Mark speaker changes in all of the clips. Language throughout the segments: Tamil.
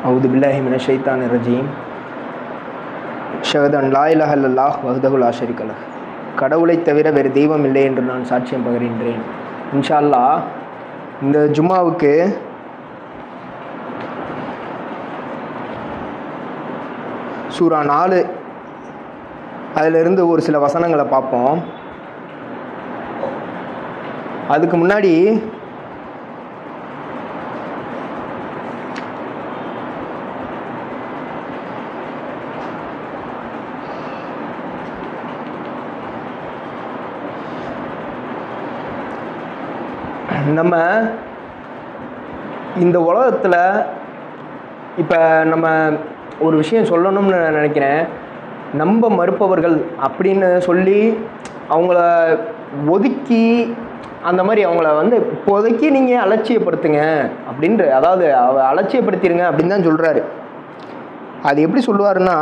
Speaker 1: அவுது பில்லாஹி மின ஷைத்தான் ரஜீம் ஷஹதன் லா இலஹ இல்லல்லாஹ் வஹ்தஹு லா ஷரீக லஹ் கடவுளை தவிர வேறு தெய்வம் இல்லை என்று நான் சாட்சியம் பகர்கின்றேன் இன்ஷா அல்லாஹ் இந்த ஜும்மாவுக்கு சூரா நாலு அதிலிருந்து ஒரு சில வசனங்களை பார்ப்போம் அதுக்கு முன்னாடி நம்ம இந்த உலகத்தில் இப்போ நம்ம ஒரு விஷயம் சொல்லணும்னு நான் நினைக்கிறேன் நம்ப மறுப்பவர்கள் அப்படின்னு சொல்லி அவங்கள ஒதுக்கி அந்த மாதிரி அவங்கள வந்து இப்போதைக்கு நீங்கள் அலட்சியப்படுத்துங்க அப்படின்ற அதாவது அவ அலட்சியப்படுத்திடுங்க அப்படின்னு தான் சொல்கிறாரு அது எப்படி சொல்லுவாருன்னா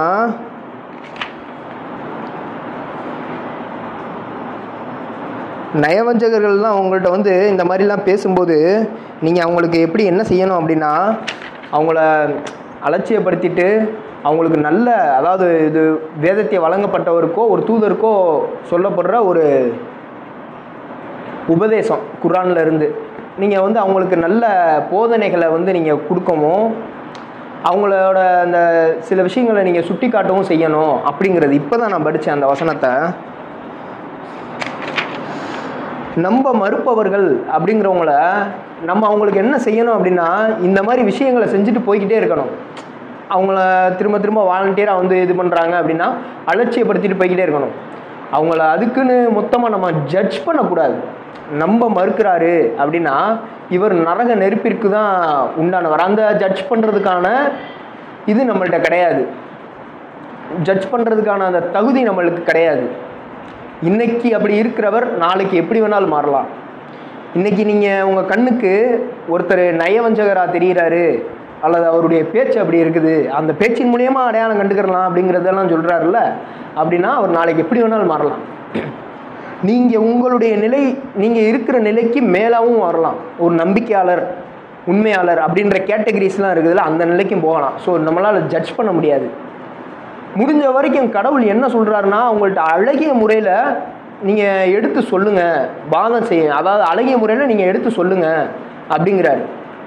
Speaker 1: நயவஞ்சகர்கள்லாம் அவங்கள்ட்ட வந்து இந்த மாதிரிலாம் பேசும்போது நீங்கள் அவங்களுக்கு எப்படி என்ன செய்யணும் அப்படின்னா அவங்கள அலட்சியப்படுத்திட்டு அவங்களுக்கு நல்ல அதாவது இது வேதத்தை வழங்கப்பட்டவருக்கோ ஒரு தூதருக்கோ சொல்லப்படுற ஒரு உபதேசம் குரான்ல இருந்து நீங்கள் வந்து அவங்களுக்கு நல்ல போதனைகளை வந்து நீங்கள் கொடுக்கவும் அவங்களோட அந்த சில விஷயங்களை நீங்கள் சுட்டி காட்டவும் செய்யணும் அப்படிங்கிறது இப்போ தான் நான் படித்தேன் அந்த வசனத்தை நம்ப மறுப்பவர்கள் அப்படிங்கிறவங்கள நம்ம அவங்களுக்கு என்ன செய்யணும் அப்படின்னா இந்த மாதிரி விஷயங்களை செஞ்சுட்டு போய்கிட்டே இருக்கணும் அவங்கள திரும்ப திரும்ப வாலண்டியராக வந்து இது பண்ணுறாங்க அப்படின்னா அலட்சியப்படுத்திட்டு போய்கிட்டே இருக்கணும் அவங்கள அதுக்குன்னு மொத்தமாக நம்ம ஜட்ஜ் பண்ணக்கூடாது நம்ப மறுக்கிறாரு அப்படின்னா இவர் நரக நெருப்பிற்கு தான் உண்டானவர் அந்த ஜட்ஜ் பண்ணுறதுக்கான இது நம்மள்ட்ட கிடையாது ஜட்ஜ் பண்ணுறதுக்கான அந்த தகுதி நம்மளுக்கு கிடையாது இன்னைக்கு அப்படி இருக்கிறவர் நாளைக்கு எப்படி வேணாலும் மாறலாம் இன்னைக்கு நீங்கள் உங்கள் கண்ணுக்கு ஒருத்தர் நயவஞ்சகராக தெரிகிறாரு அல்லது அவருடைய பேச்சு அப்படி இருக்குது அந்த பேச்சின் மூலியமாக அடையாளம் கண்டுக்கிறலாம் அப்படிங்கிறதெல்லாம் சொல்கிறாருல்ல அப்படின்னா அவர் நாளைக்கு எப்படி வேணாலும் மாறலாம் நீங்கள் உங்களுடைய நிலை நீங்கள் இருக்கிற நிலைக்கு மேலாகவும் வரலாம் ஒரு நம்பிக்கையாளர் உண்மையாளர் அப்படின்ற கேட்டகரிஸ்லாம் இருக்குதுல்ல அந்த நிலைக்கும் போகலாம் ஸோ நம்மளால் ஜட்ஜ் பண்ண முடியாது முடிஞ்ச வரைக்கும் கடவுள் என்ன சொல்கிறாருன்னா உங்கள்கிட்ட அழகிய முறையில் நீங்கள் எடுத்து சொல்லுங்கள் வாதம் செய்ய அதாவது அழகிய முறையில் நீங்கள் எடுத்து சொல்லுங்கள் அப்படிங்கிறாரு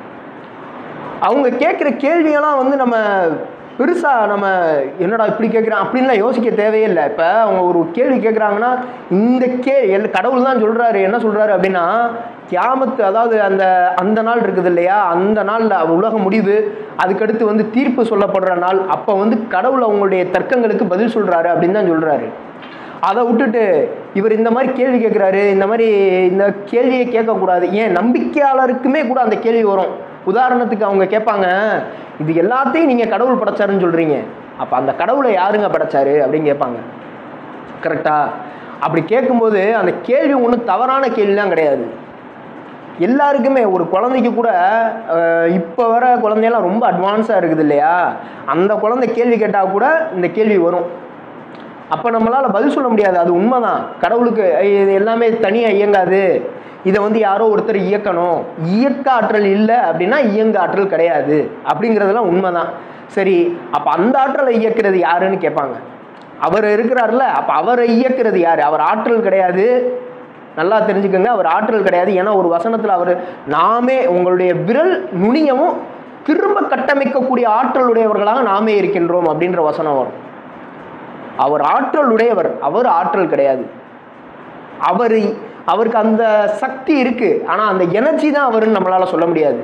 Speaker 1: அவங்க கேட்குற கேள்வியெல்லாம் வந்து நம்ம பெருசாக நம்ம என்னடா இப்படி கேட்குறான் அப்படின்லாம் யோசிக்க தேவையே இல்லை இப்போ அவங்க ஒரு கேள்வி கேட்குறாங்கன்னா இந்த கே எல் கடவுள் தான் சொல்கிறாரு என்ன சொல்கிறாரு அப்படின்னா கியாமத்து அதாவது அந்த அந்த நாள் இருக்குது இல்லையா அந்த நாளில் உலக முடிவு அதுக்கடுத்து வந்து தீர்ப்பு சொல்லப்படுற நாள் அப்போ வந்து கடவுள் அவங்களுடைய தர்க்கங்களுக்கு பதில் சொல்கிறாரு அப்படின்னு தான் சொல்கிறாரு அதை விட்டுட்டு இவர் இந்த மாதிரி கேள்வி கேட்குறாரு இந்த மாதிரி இந்த கேள்வியை கேட்கக்கூடாது ஏன் நம்பிக்கையாளருக்குமே கூட அந்த கேள்வி வரும் உதாரணத்துக்கு அவங்க கேட்பாங்க இது எல்லாத்தையும் நீங்கள் கடவுள் படைச்சாருன்னு சொல்கிறீங்க அப்போ அந்த கடவுளை யாருங்க படைச்சாரு அப்படின்னு கேட்பாங்க கரெக்டா அப்படி கேட்கும்போது அந்த கேள்வி ஒன்றும் தவறான கேள்விலாம் கிடையாது எல்லாருக்குமே ஒரு குழந்தைக்கு கூட இப்போ வர குழந்தையெல்லாம் ரொம்ப அட்வான்ஸாக இருக்குது இல்லையா அந்த குழந்தை கேள்வி கேட்டால் கூட இந்த கேள்வி வரும் அப்போ நம்மளால் பதில் சொல்ல முடியாது அது உண்மைதான் கடவுளுக்கு இது எல்லாமே தனியாக இயங்காது இதை வந்து யாரோ ஒருத்தர் இயக்கணும் இயக்க ஆற்றல் இல்லை அப்படின்னா இயங்க ஆற்றல் கிடையாது அப்படிங்கிறதெல்லாம் உண்மைதான் சரி அப்போ அந்த ஆற்றலை இயக்கிறது யாருன்னு கேட்பாங்க அவர் இருக்கிறார்ல அப்போ அவரை இயக்கிறது யார் அவர் ஆற்றல் கிடையாது நல்லா தெரிஞ்சுக்கோங்க அவர் ஆற்றல் கிடையாது ஏன்னா ஒரு வசனத்தில் அவர் நாமே உங்களுடைய விரல் நுனியவும் திரும்ப கட்டமைக்கக்கூடிய ஆற்றல் உடையவர்களாக நாமே இருக்கின்றோம் அப்படின்ற வசனம் வரும் அவர் ஆற்றல் உடையவர் அவர் ஆற்றல் கிடையாது அவர் அவருக்கு அந்த சக்தி இருக்கு ஆனா அந்த எனர்ஜி தான் அவருன்னு நம்மளால சொல்ல முடியாது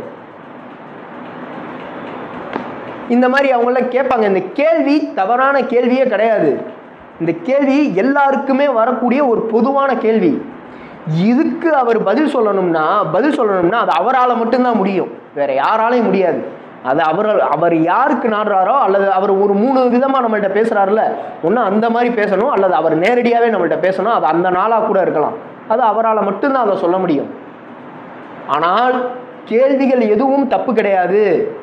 Speaker 1: இந்த மாதிரி அவங்களாம் கேட்பாங்க இந்த கேள்வி தவறான கேள்வியே கிடையாது இந்த கேள்வி எல்லாருக்குமே வரக்கூடிய ஒரு பொதுவான கேள்வி இதுக்கு அவர் பதில் சொல்லணும்னா பதில் சொல்லணும்னா அது அவரால் மட்டும்தான் முடியும் வேற யாராலையும் முடியாது அது அவர் அவர் யாருக்கு நாடுறாரோ அல்லது அவர் ஒரு மூணு விதமாக நம்மள்ட்ட பேசுகிறாருல ஒன்று அந்த மாதிரி பேசணும் அல்லது அவர் நேரடியாகவே நம்மள்ட்ட பேசணும் அது அந்த நாளாக கூட இருக்கலாம் அது அவரால் மட்டும்தான் அதை சொல்ல முடியும் ஆனால் கேள்விகள் எதுவும் தப்பு கிடையாது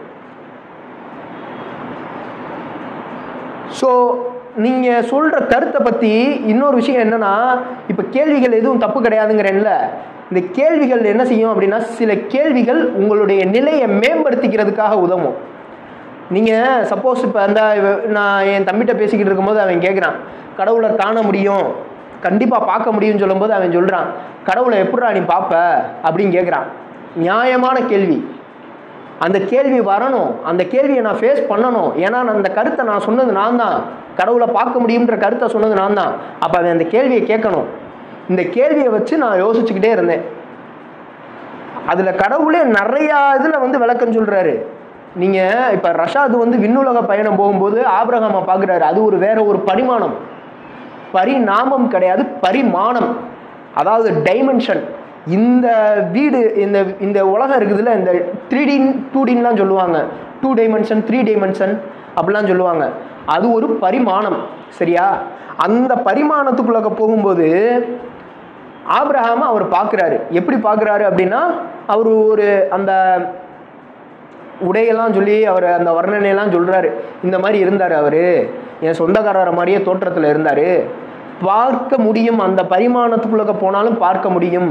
Speaker 1: ஸோ நீங்கள் சொல்கிற கருத்தை பற்றி இன்னொரு விஷயம் என்னன்னா இப்போ கேள்விகள் எதுவும் தப்பு கிடையாதுங்கிறேன்ல இந்த கேள்விகள் என்ன செய்யும் அப்படின்னா சில கேள்விகள் உங்களுடைய நிலையை மேம்படுத்திக்கிறதுக்காக உதவும் நீங்கள் சப்போஸ் இப்போ அந்த இவ- நான் என் தம்பிகிட்ட பேசிக்கிட்டு இருக்கும்போது அவன் கேட்குறான் கடவுளை காண முடியும் கண்டிப்பாக பார்க்க முடியும்னு சொல்லும்போது அவன் சொல்கிறான் கடவுளை எப்படிடா நீ பார்ப்ப அப்படின்னு கேட்குறான் நியாயமான கேள்வி அந்த கேள்வி வரணும் அந்த கேள்வியை நான் ஃபேஸ் பண்ணணும் ஏன்னா நான் அந்த கருத்தை நான் சொன்னது நான் தான் கடவுளை பார்க்க முடியுன்ற கருத்தை சொன்னது நான் தான் அப்போ அவன் அந்த கேள்வியை கேட்கணும் இந்த கேள்வியை வச்சு நான் யோசிச்சுக்கிட்டே இருந்தேன் அதில் கடவுளே நிறையா இதில் வந்து விளக்கம் சொல்கிறாரு நீங்கள் இப்போ ரஷாது வந்து விண்ணுலக பயணம் போகும்போது ஆபிரகாமை பார்க்குறாரு அது ஒரு வேற ஒரு பரிமாணம் பரிணாமம் கிடையாது பரிமாணம் அதாவது டைமென்ஷன் இந்த வீடு இந்த இந்த உலகம் இருக்குதுல்ல இந்த த்ரீ டி டூ டின்லாம் சொல்லுவாங்க டூ டைமென்ஷன் த்ரீ டைமென்ஷன் அப்படிலாம் சொல்லுவாங்க அது ஒரு பரிமாணம் சரியா அந்த பரிமாணத்துக்குள்ளே போகும்போது ஆபிரகாம அவர் பார்க்குறாரு எப்படி பார்க்குறாரு அப்படின்னா அவர் ஒரு அந்த உடையெல்லாம் சொல்லி அவர் அந்த வர்ணனையெல்லாம் சொல்கிறாரு இந்த மாதிரி இருந்தார் அவர் என் சொந்தக்காரரை மாதிரியே தோற்றத்தில் இருந்தார் பார்க்க முடியும் அந்த பரிமாணத்துக்குள்ளே போனாலும் பார்க்க முடியும்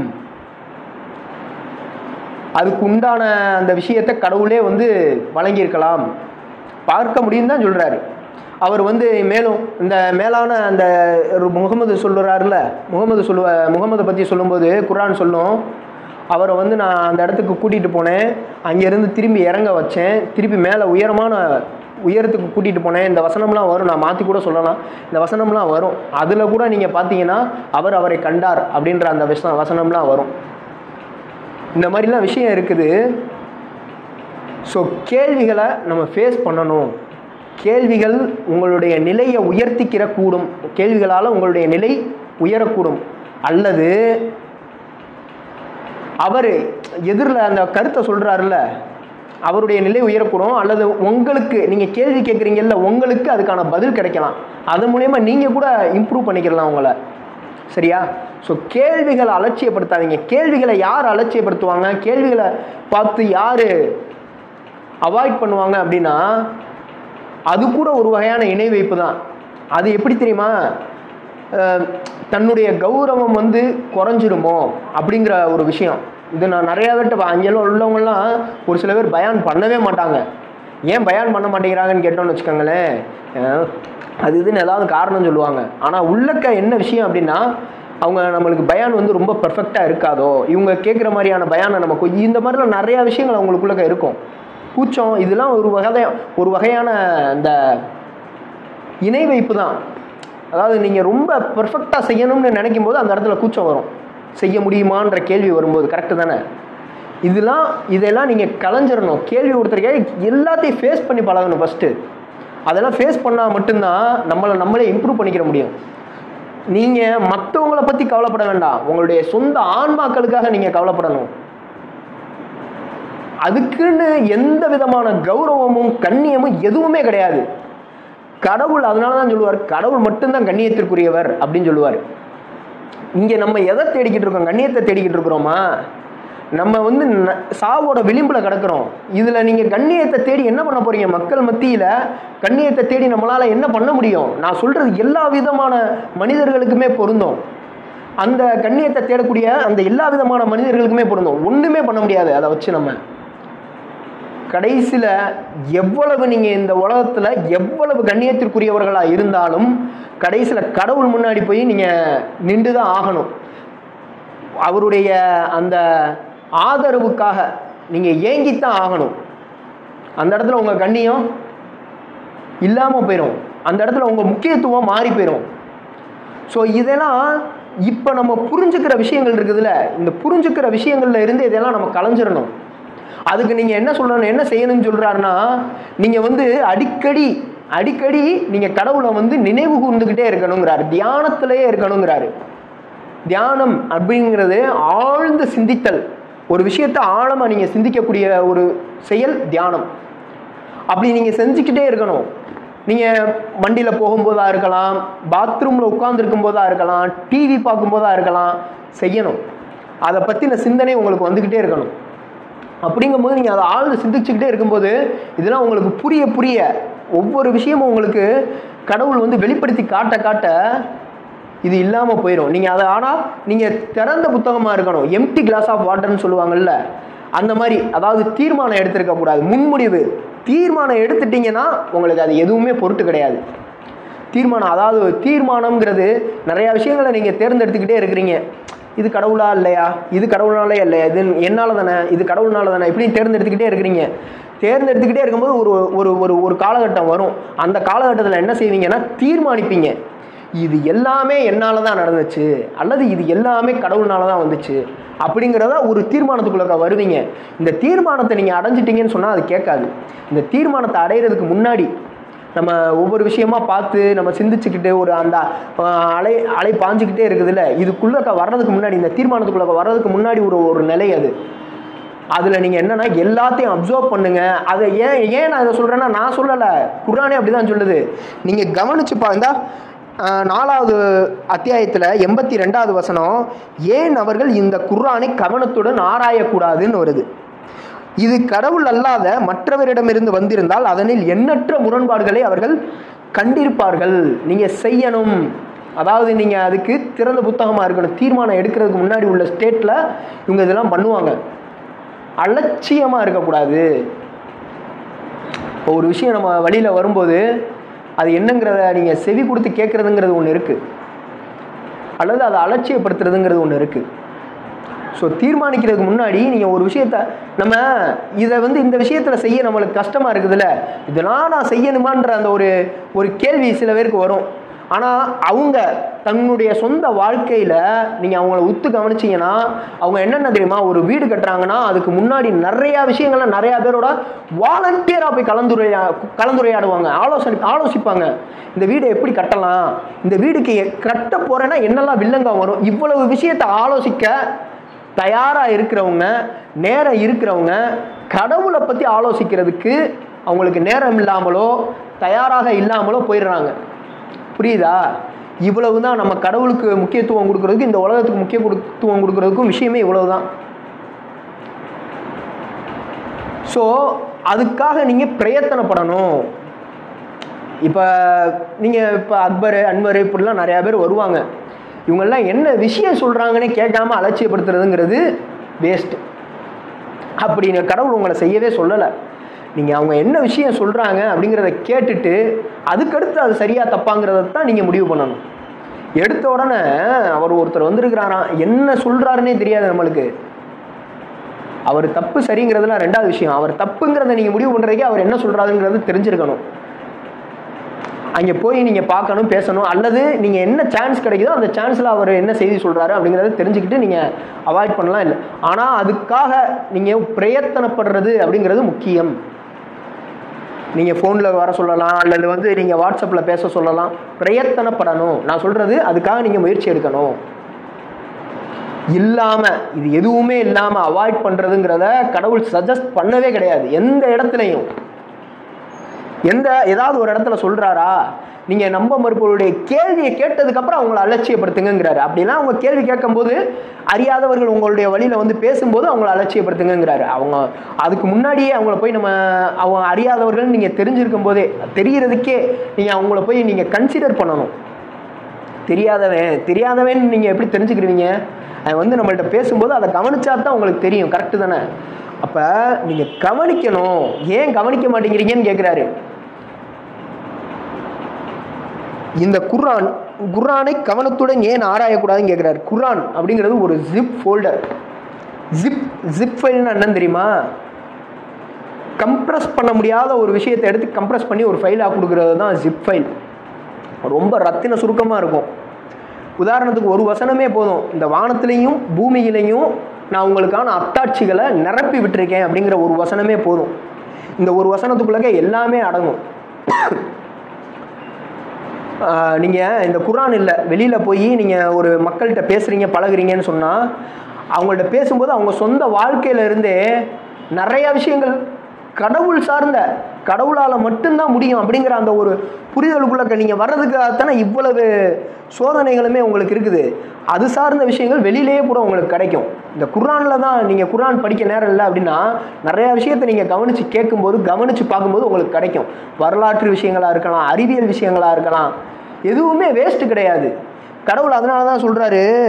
Speaker 1: அதுக்கு உண்டான அந்த விஷயத்தை கடவுளே வந்து வழங்கியிருக்கலாம் பார்க்க முடியும் தான் சொல்கிறாரு அவர் வந்து மேலும் இந்த மேலான அந்த ஒரு முகமது சொல்லுறாருல முகமது சொல்லுவ முகமதை பற்றி சொல்லும்போது குர்ஆன் சொல்லும் அவரை வந்து நான் அந்த இடத்துக்கு கூட்டிகிட்டு போனேன் அங்கேருந்து திரும்பி இறங்க வச்சேன் திருப்பி மேலே உயரமான உயரத்துக்கு கூட்டிகிட்டு போனேன் இந்த வசனம்லாம் வரும் நான் மாற்றி கூட சொல்லலாம் இந்த வசனம்லாம் வரும் அதில் கூட நீங்கள் பார்த்தீங்கன்னா அவர் அவரை கண்டார் அப்படின்ற அந்த விஷ வசனம்லாம் வரும் இந்த மாதிரிலாம் விஷயம் இருக்குது ஸோ கேள்விகளை நம்ம ஃபேஸ் பண்ணணும் கேள்விகள் உங்களுடைய நிலையை உயர்த்திக்கிற கூடும் கேள்விகளால் உங்களுடைய நிலை உயரக்கூடும் அல்லது அவர் எதிரில் அந்த கருத்தை சொல்கிறாருல்ல அவருடைய நிலை உயரக்கூடும் அல்லது உங்களுக்கு நீங்கள் கேள்வி கேட்குறீங்கல்ல உங்களுக்கு அதுக்கான பதில் கிடைக்கலாம் அது மூலயமா நீங்கள் கூட இம்ப்ரூவ் பண்ணிக்கலாம் உங்களை சரியா ஸோ கேள்விகளை அலட்சியப்படுத்தாதீங்க கேள்விகளை யார் அலட்சியப்படுத்துவாங்க கேள்விகளை பார்த்து யார் அவாய்ட் பண்ணுவாங்க அப்படின்னா அது கூட ஒரு வகையான இணை வைப்பு தான் அது எப்படி தெரியுமா அஹ், தன்னுடைய கௌரவம் வந்து குறைஞ்சிருமோ அப்படிங்கிற ஒரு விஷயம் இது நான் நிறையா பேர்கிட்ட அங்கெல்லாம் உள்ளவங்கலாம் ஒரு சில பேர் பயான் பண்ணவே மாட்டாங்க ஏன் பயான் பண்ண மாட்டேங்கிறாங்கன்னு கேட்டோம்னு வச்சுக்கோங்களேன் அஹ், அது இதுன்னு ஏதாவது காரணம் சொல்லுவாங்க ஆனால் உள்ளக்க என்ன விஷயம் அப்படின்னா அவங்க நம்மளுக்கு பயான் வந்து ரொம்ப பெர்ஃபெக்டாக இருக்காதோ இவங்க கேட்குற மாதிரியான பயானை நமக்கு இந்த மாதிரிலாம் நிறையா விஷயங்கள் அவங்களுக்குள்ளக்க இருக்கும் கூச்சம் இதெல்லாம் ஒரு வகை ஒரு வகையான இந்த இணை வைப்பு தான் அதாவது நீங்கள் ரொம்ப பெர்ஃபெக்டாக செய்யணும்னு நினைக்கும் போது அந்த இடத்துல கூச்சம் வரும் செய்ய முடியுமான்ற கேள்வி வரும்போது கரெக்டு தானே இதெல்லாம் இதெல்லாம் நீங்கள் கலைஞ்சிடணும் கேள்வி ஒருத்தருக்கே எல்லாத்தையும் ஃபேஸ் பண்ணி பழகணும் ஃபஸ்ட்டு அதெல்லாம் ஃபேஸ் பண்ணால் மட்டும்தான் நம்மளை நம்மளே இம்ப்ரூவ் பண்ணிக்கிற முடியும் நீங்கள் மற்றவங்கள பற்றி கவலைப்பட வேண்டாம் உங்களுடைய சொந்த ஆன்மாக்களுக்காக நீங்கள் கவலைப்படணும் அதுக்குன்னு எந்த விதமான கௌரவமும் கண்ணியமும் எதுவுமே கிடையாது கடவுள் அதனால தான் சொல்லுவார் கடவுள் மட்டும்தான் கண்ணியத்திற்குரியவர் அப்படின்னு சொல்லுவார் இங்கே நம்ம எதை தேடிக்கிட்டு இருக்கோம் கண்ணியத்தை தேடிக்கிட்டு இருக்கிறோமா நம்ம வந்து ந- சாவோட விளிம்பில் கிடக்கிறோம் இதில் நீங்கள் கண்ணியத்தை தேடி என்ன பண்ண போறீங்க மக்கள் மத்தியில் கண்ணியத்தை தேடி நம்மளால் என்ன பண்ண முடியும் நான் சொல்கிறது எல்லா விதமான மனிதர்களுக்குமே பொருந்தும் அந்த கண்ணியத்தை தேடக்கூடிய அந்த எல்லா விதமான மனிதர்களுக்குமே பொருந்தும் ஒன்றுமே பண்ண முடியாது அதை வச்சு நம்ம கடைசியில் எவ்வளவு நீங்கள் இந்த உலகத்தில் எவ்வளவு கண்ணியத்திற்குரியவர்களாக இருந்தாலும் கடைசியில் கடவுள் முன்னாடி போய் நீங்கள் நின்று தான் ஆகணும் அவருடைய அந்த ஆதரவுக்காக நீங்கள் ஏங்கித்தான் ஆகணும் அந்த இடத்துல உங்கள் கண்ணியம் இல்லாமல் போயிடும் அந்த இடத்துல உங்கள் முக்கியத்துவம் மாறி போயிடும் ஸோ இதெல்லாம் இப்போ நம்ம புரிஞ்சுக்கிற விஷயங்கள் இருக்குதுல்ல இந்த புரிஞ்சுக்கிற விஷயங்கள்ல இருந்து இதெல்லாம் நம்ம கலைஞ்சிடணும் அதுக்கு நீங்கள் என்ன சொல்லணும் என்ன செய்யணும்னு சொல்கிறாருன்னா நீங்கள் வந்து அடிக்கடி அடிக்கடி நீங்கள் கடவுளை வந்து நினைவு கூர்ந்துக்கிட்டே இருக்கணுங்கிறாரு தியானத்திலேயே இருக்கணுங்கிறாரு தியானம் அப்படிங்கிறது ஆழ்ந்து சிந்தித்தல் ஒரு விஷயத்தை ஆழமாக நீங்கள் சிந்திக்கக்கூடிய ஒரு செயல் தியானம் அப்படி நீங்கள் செஞ்சுக்கிட்டே இருக்கணும் நீங்கள் வண்டியில் போகும்போதாக இருக்கலாம் பாத்ரூமில் உட்காந்துருக்கும் போதாக இருக்கலாம் டிவி பார்க்கும்போதா இருக்கலாம் செய்யணும் அதை பற்றின சிந்தனை உங்களுக்கு வந்துக்கிட்டே இருக்கணும் அப்படிங்கும்போது நீங்கள் அதை ஆழ்ந்து சிந்திச்சுக்கிட்டே இருக்கும்போது இதெல்லாம் உங்களுக்கு புரிய புரிய ஒவ்வொரு விஷயமும் உங்களுக்கு கடவுள் வந்து வெளிப்படுத்தி காட்ட காட்ட இது இல்லாமல் போயிடும் நீங்கள் அதை ஆனால் நீங்கள் திறந்த புத்தகமாக இருக்கணும் எம்டி கிளாஸ் ஆஃப் வாட்டர்னு சொல்லுவாங்கல்ல அந்த மாதிரி அதாவது தீர்மானம் எடுத்திருக்க கூடாது முன்முடிவு தீர்மானம் எடுத்துட்டீங்கன்னா உங்களுக்கு அது எதுவுமே பொருட்டு கிடையாது தீர்மானம் அதாவது தீர்மானம்ங்கிறது நிறையா விஷயங்களை நீங்கள் தேர்ந்தெடுத்துக்கிட்டே இருக்கிறீங்க இது கடவுளா இல்லையா இது கடவுளாலே இல்லையா இது என்னால் தானே இது கடவுள்னால தானே இப்படி தேர்ந்தெடுத்துக்கிட்டே இருக்கிறீங்க தேர்ந்தெடுத்துக்கிட்டே இருக்கும்போது ஒரு ஒரு ஒரு ஒரு காலகட்டம் வரும் அந்த காலகட்டத்தில் என்ன செய்வீங்கன்னா தீர்மானிப்பீங்க இது எல்லாமே என்னால் தான் நடந்துச்சு அல்லது இது எல்லாமே கடவுள்னால தான் வந்துச்சு அப்படிங்கிறத ஒரு தீர்மானத்துக்குள்ள வருவீங்க இந்த தீர்மானத்தை நீங்கள் அடைஞ்சிட்டீங்கன்னு சொன்னால் அது கேட்காது இந்த தீர்மானத்தை அடையிறதுக்கு முன்னாடி நம்ம ஒவ்வொரு விஷயமா பார்த்து நம்ம சிந்திச்சுக்கிட்டு ஒரு அந்த அஹ், அலை அலை பாஞ்சுக்கிட்டே இருக்குதுல்ல இதுக்குள்ள வர்றதுக்கு முன்னாடி இந்த தீர்மானத்துக்குள்ள வர்றதுக்கு முன்னாடி ஒரு ஒரு நிலை அது அதில் நீங்கள் என்னன்னா எல்லாத்தையும் அப்சர்வ் பண்ணுங்க அதை ஏன் ஏன் நான் இதை சொல்கிறேன்னா நான் சொல்லலை குர்ஆனே அப்படி தான் சொல்லுது நீங்கள் கவனிச்சு பாருந்தா நாலாவது அத்தியாயத்தில் எண்பத்தி ரெண்டாவது வசனம் ஏன் அவர்கள் இந்த குர்ஆனை கவனத்துடன் ஆராயக்கூடாதுன்னு வருது இது கடவுள் அல்லாத மற்றவரிடமிருந்து வந்திருந்தால் அதனில் எண்ணற்ற முரண்பாடுகளை அவர்கள் கண்டிருப்பார்கள் நீங்கள் செய்யணும் அதாவது நீங்கள் அதுக்கு திறந்த புத்தகமாக இருக்கணும் தீர்மானம் எடுக்கிறதுக்கு முன்னாடி உள்ள ஸ்டேட்டில் இவங்க இதெல்லாம் பண்ணுவாங்க அலட்சியமாக இருக்கக்கூடாது இப்போ ஒரு விஷயம் நம்ம வழியில் வரும்போது அது என்னங்கிறத நீங்கள் செவி கொடுத்து கேட்குறதுங்கிறது ஒன்று இருக்குது அல்லது அதை அலட்சியப்படுத்துறதுங்கிறது ஒன்று இருக்குது ஸோ தீர்மானிக்கிறதுக்கு முன்னாடி நீங்கள் ஒரு விஷயத்த நம்ம இதை வந்து இந்த விஷயத்தில் செய்ய நம்மளுக்கு கஷ்டமாக இருக்குதுல்ல இதெல்லாம் நான் செய்யணுமான்ற அந்த ஒரு ஒரு கேள்வி சில பேருக்கு வரும் ஆனால் அவங்க தன்னுடைய சொந்த வாழ்க்கையில் நீங்கள் அவங்கள உத்து கவனிச்சீங்கன்னா அவங்க என்னென்ன தெரியுமா ஒரு வீடு கட்டுறாங்கன்னா அதுக்கு முன்னாடி நிறையா விஷயங்கள்ல நிறையா பேரோட வாலண்டியராக போய் கலந்துரையா கலந்துரையாடுவாங்க ஆலோசனை ஆலோசிப்பாங்க இந்த வீடை எப்படி கட்டலாம் இந்த வீடுக்கு எ- கட்ட போகிறேன்னா என்னெல்லாம் வில்லங்க வரும் இவ்வளவு விஷயத்தை ஆலோசிக்க தயாராக இருக்கிறவங்க நேரம் இருக்கிறவங்க கடவுளை பற்றி ஆலோசிக்கிறதுக்கு அவங்களுக்கு நேரம் இல்லாமலோ தயாராக இல்லாமலோ போயிடுறாங்க புரியுதா இவ்வளவு தான் நம்ம கடவுளுக்கு முக்கியத்துவம் கொடுக்கறதுக்கு இந்த உலகத்துக்கு முக்கியத்துவம் கொடுக்கறதுக்கும் விஷயமே இவ்வளவு தான் ஸோ அதுக்காக நீங்கள் பிரயத்தனப்படணும் இப்போ நீங்கள் இப்போ அக்பர் அன்வர் இப்படிலாம் நிறையா பேர் வருவாங்க இவங்கெல்லாம் என்ன விஷயம் சொல்கிறாங்கன்னே கேட்காம அலட்சியப்படுத்துறதுங்கிறது வேஸ்ட்டு அப்படின்னு கடவுள் உங்களை செய்யவே சொல்லலை நீங்கள் அவங்க என்ன விஷயம் சொல்கிறாங்க அப்படிங்கிறத கேட்டுட்டு அதுக்கடுத்து அது சரியாக தப்பாங்கிறத தான் நீங்கள் முடிவு பண்ணணும் எடுத்த உடனே அவர் ஒருத்தர் வந்திருக்கிறாராம் என்ன சொல்கிறாருன்னே தெரியாது நம்மளுக்கு அவர் தப்பு சரிங்கிறதுலாம் ரெண்டாவது விஷயம் அவர் தப்புங்கிறத நீங்கள் முடிவு பண்ணுறதுக்கே அவர் என்ன சொல்கிறாருங்கிறது தெரிஞ்சிருக்கணும் அங்கே போய் நீங்கள் பார்க்கணும் பேசணும் அல்லது நீங்கள் என்ன சான்ஸ் கிடைக்குதோ அந்த சான்ஸில் அவர் என்ன செய்தி சொல்கிறாரு அப்படிங்கிறத தெரிஞ்சுக்கிட்டு நீங்கள் அவாய்ட் பண்ணலாம் இல்லை ஆனால் அதுக்காக நீங்கள் பிரயத்தனப்படுறது அப்படிங்கிறது முக்கியம் நீங்கள் ஃபோனில் வர சொல்லலாம் அல்லது வந்து நீங்கள் வாட்ஸ்அப்பில் பேச சொல்லலாம் பிரயத்தனப்படணும் நான் சொல்கிறது அதுக்காக நீங்கள் முயற்சி எடுக்கணும் இல்லாமல் இது எதுவுமே இல்லாமல் அவாய்ட் பண்ணுறதுங்கிறத கடவுள் சஜஸ்ட் பண்ணவே கிடையாது எந்த இடத்துலையும் எந்த ஏதாவது ஒரு இடத்துல சொல்றாரா நீங்க நம்ப மறுப்பவருடைய கேள்வியை கேட்டதுக்கப்புறம் அவங்கள அலட்சியப்படுத்துங்கிறாரு அப்படிலாம் அவங்க கேள்வி கேட்கும்போது அறியாதவர்கள் உங்களுடைய வழியில வந்து பேசும்போது அவங்கள அலட்சியப்படுத்துங்கிறாரு அவங்க அதுக்கு முன்னாடியே அவங்கள போய் நம்ம அவங்க அறியாதவர்கள் நீங்க தெரிஞ்சிருக்கும் போதே தெரியறதுக்கே நீங்க அவங்கள போய் நீங்க கன்சிடர் பண்ணணும் தெரியாதவன் தெரியாதவன் நீங்கள் எப்படி தெரிஞ்சுக்கிடுவீங்க அவன் வந்து நம்மள்ட்ட பேசும்போது அதை கவனிச்சா தான் உங்களுக்கு தெரியும் கரெக்டு தானே அப்போ நீங்கள் கவனிக்கணும் ஏன் கவனிக்க மாட்டேங்கிறீங்கன்னு கேட்குறாரு இந்த குர்ஆன் குர்ஆனை கவனத்துடன் ஏன் ஆராயக்கூடாதுன்னு கேட்குறாரு குர்ஆன் அப்படிங்கிறது ஒரு ஜிப் ஃபோல்டர் ஜிப் ஜிப் ஃபைல்னா என்னன்னு தெரியுமா கம்ப்ரஸ் பண்ண முடியாத ஒரு விஷயத்தை எடுத்து கம்ப்ரஸ் பண்ணி ஒரு ஃபைலாக கொடுக்குறது தான் ஜிப் ஃபைல் ரொம்ப ரத்தின சுருக்கமாக இருக்கும் உதாரணத்துக்கு ஒரு வசனமே போதும் இந்த வானத்திலையும் பூமியிலையும் நான் உங்களுக்கான அத்தாட்சிகளை நிரப்பி விட்டிருக்கேன் அப்படிங்கிற ஒரு வசனமே போதும் இந்த ஒரு வசனத்துக்குள்ளே எல்லாமே அடங்கும் நீங்கள் இந்த குரான் இல்லை வெளியில் போய் நீங்கள் ஒரு மக்கள்கிட்ட பேசுகிறீங்க பழகுறீங்கன்னு சொன்னால் அவங்கள்ட்ட பேசும்போது அவங்க சொந்த வாழ்க்கையில இருந்தே நிறைய விஷயங்கள் கடவுள் சார்ந்த கடவுளால் மட்டும்தான் முடியும் அப்படிங்கிற அந்த ஒரு புரிதலுக்குள்ள நீங்கள் வர்றதுக்காகத்தானே இவ்வளவு சோதனைகளுமே உங்களுக்கு இருக்குது அது சார்ந்த விஷயங்கள் வெளியிலேயே கூட உங்களுக்கு கிடைக்கும் இந்த குர்ஆனில் தான் நீங்கள் குர்ஆன் படிக்க நேரம் இல்லை அப்படின்னா நிறையா விஷயத்தை நீங்கள் கவனித்து கேட்கும்போது கவனித்து பார்க்கும்போது உங்களுக்கு கிடைக்கும் வரலாற்று விஷயங்களாக இருக்கலாம் அறிவியல் விஷயங்களாக இருக்கலாம் எதுவுமே வேஸ்ட்டு கிடையாது கடவுள் அதனால தான் சொல்கிறாரு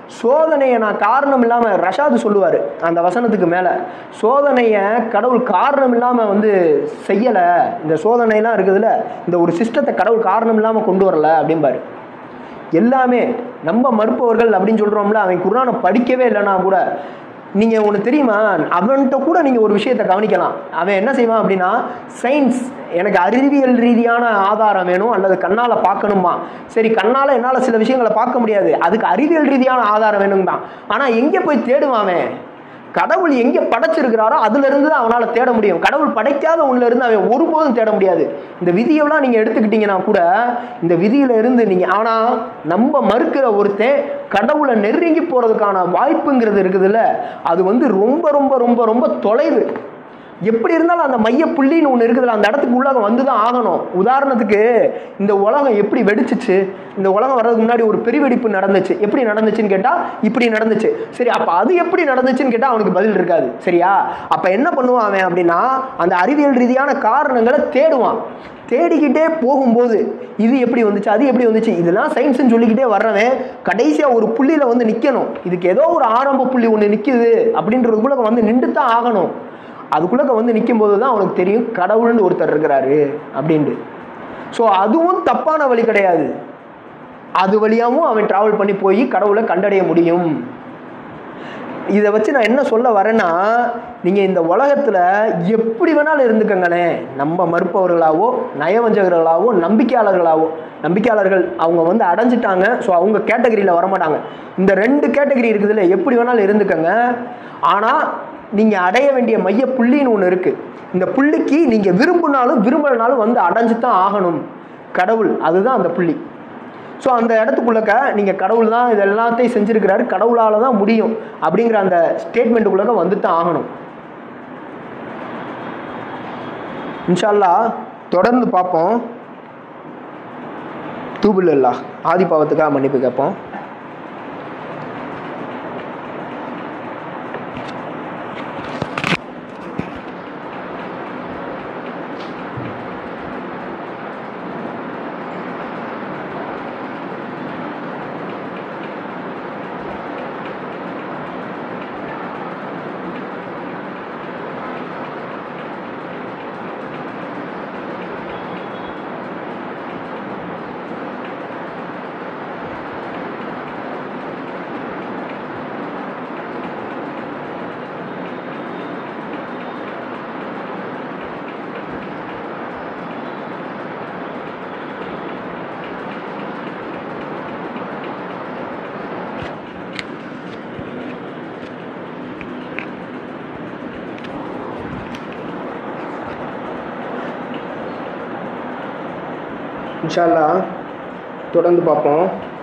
Speaker 1: சோதனையை நான் காரணம் இல்லாமல் ரஷாது சொல்லுவார் அந்த வசனத்துக்கு மேலே சோதனையை கடவுள் காரணம் இல்லாமல் வந்து செய்யலை இந்த சோதனைலாம் இருக்குதுல்ல இந்த ஒரு சிஸ்டத்தை கடவுள் காரணம் இல்லாமல் கொண்டு வரல அப்படிம்பாரு எல்லாமே நம்ம மறுப்பவர்கள் அப்படின்னு சொல்கிறோம்ல அவன் குரானை படிக்கவே இல்லைன்னா கூட நீங்கள் ஒன்று தெரியுமா அவன்கிட்ட கூட நீங்கள் ஒரு விஷயத்தை கவனிக்கலாம் அவன் என்ன செய்வான் அப்படின்னா சயின்ஸ் எனக்கு அறிவியல் ரீதியான ஆதாரம் வேணும் அல்லது கண்ணால் பார்க்கணுமா சரி கண்ணால் என்னால் சில விஷயங்களை பார்க்க முடியாது அதுக்கு அறிவியல் ரீதியான ஆதாரம் வேணும்தான் ஆனால் எங்கே போய் தேடுவான் அவன் கடவுள் எங்கே படைச்சிருக்கிறாரோ அதுலேருந்து தான் அவனால் தேட முடியும் கடவுள் படைக்காத ஒன்றுல இருந்து அவன் ஒருபோதும் தேட முடியாது இந்த விதியெல்லாம் நீங்கள் எடுத்துக்கிட்டீங்கன்னா கூட இந்த விதியில இருந்து நீங்கள் ஆனால் நம்ம மறுக்கிற ஒருத்தன் கடவுளை நெருங்கி போகிறதுக்கான வாய்ப்புங்கிறது இருக்குதுல்ல அது வந்து ரொம்ப ரொம்ப ரொம்ப ரொம்ப தொலைவு எப்படி இருந்தாலும் அந்த மைய புள்ளின்னு ஒன்று இருக்குதுல்ல அந்த இடத்துக்கு உள்ளாக வந்து தான் ஆகணும் உதாரணத்துக்கு இந்த உலகம் எப்படி வெடிச்சிச்சு இந்த உலகம் வர்றதுக்கு முன்னாடி ஒரு பெருவெடிப்பு நடந்துச்சு எப்படி நடந்துச்சுன்னு கேட்டால் இப்படி நடந்துச்சு சரி அப்போ அது எப்படி நடந்துச்சுன்னு கேட்டால் அவனுக்கு பதில் இருக்காது சரியா அப்போ என்ன பண்ணுவான் அவன் அப்படின்னா அந்த அறிவியல் ரீதியான காரணங்களை தேடுவான் தேடிக்கிட்டே போகும்போது இது எப்படி வந்துச்சு அது எப்படி வந்துச்சு இதெல்லாம் சயின்ஸ்னு சொல்லிக்கிட்டே வர்றவன் கடைசியாக ஒரு புள்ளியில் வந்து நிற்கணும் இதுக்கு ஏதோ ஒரு ஆரம்ப புள்ளி ஒன்று நிற்குது அப்படின்றதுக்குள்ள வந்து நின்று தான் ஆகணும் அதுக்குள்ளே வந்து நிற்கும் போது தான் அவனுக்கு தெரியும் கடவுள்னு ஒருத்தர் இருக்கிறாரு அப்படின்ட்டு ஸோ அதுவும் தப்பான வழி கிடையாது அது வழியாகவும் அவன் டிராவல் பண்ணி போய் கடவுளை கண்டடைய முடியும் இதை வச்சு நான் என்ன சொல்ல வரேன்னா நீங்கள் இந்த உலகத்தில் எப்படி வேணாலும் இருந்துக்கங்களே நம்ம மறுப்பவர்களாவோ நயவஞ்சகர்களாவோ நம்பிக்கையாளர்களாவோ நம்பிக்கையாளர்கள் அவங்க வந்து அடைஞ்சிட்டாங்க ஸோ அவங்க கேட்டகரியில் வரமாட்டாங்க இந்த ரெண்டு கேட்டகரி இருக்குதுல்ல எப்படி வேணாலும் இருந்துக்கங்க ஆனால் நீங்கள் அடைய வேண்டிய மைய புள்ளின்னு ஒன்று இருக்குது இந்த புள்ளிக்கு நீங்கள் விரும்பினாலும் விரும்பலனாலும் வந்து அடைஞ்சு தான் ஆகணும் கடவுள் அதுதான் அந்த புள்ளி ஸோ அந்த இடத்துக்குள்ளக்க நீங்கள் கடவுள் தான் இது எல்லாத்தையும் செஞ்சுருக்கிறாரு கடவுளால் தான் முடியும் அப்படிங்கிற அந்த ஸ்டேட்மெண்ட்டுக்குள்ளக்க வந்து தான் ஆகணும் இன்ஷால்லா தொடர்ந்து பார்ப்போம் தூபுல் இல்லா ஆதி பாவத்துக்காக மன்னிப்பு கேட்போம் இன்ஷால்லா தொடர்ந்து பார்ப்போம்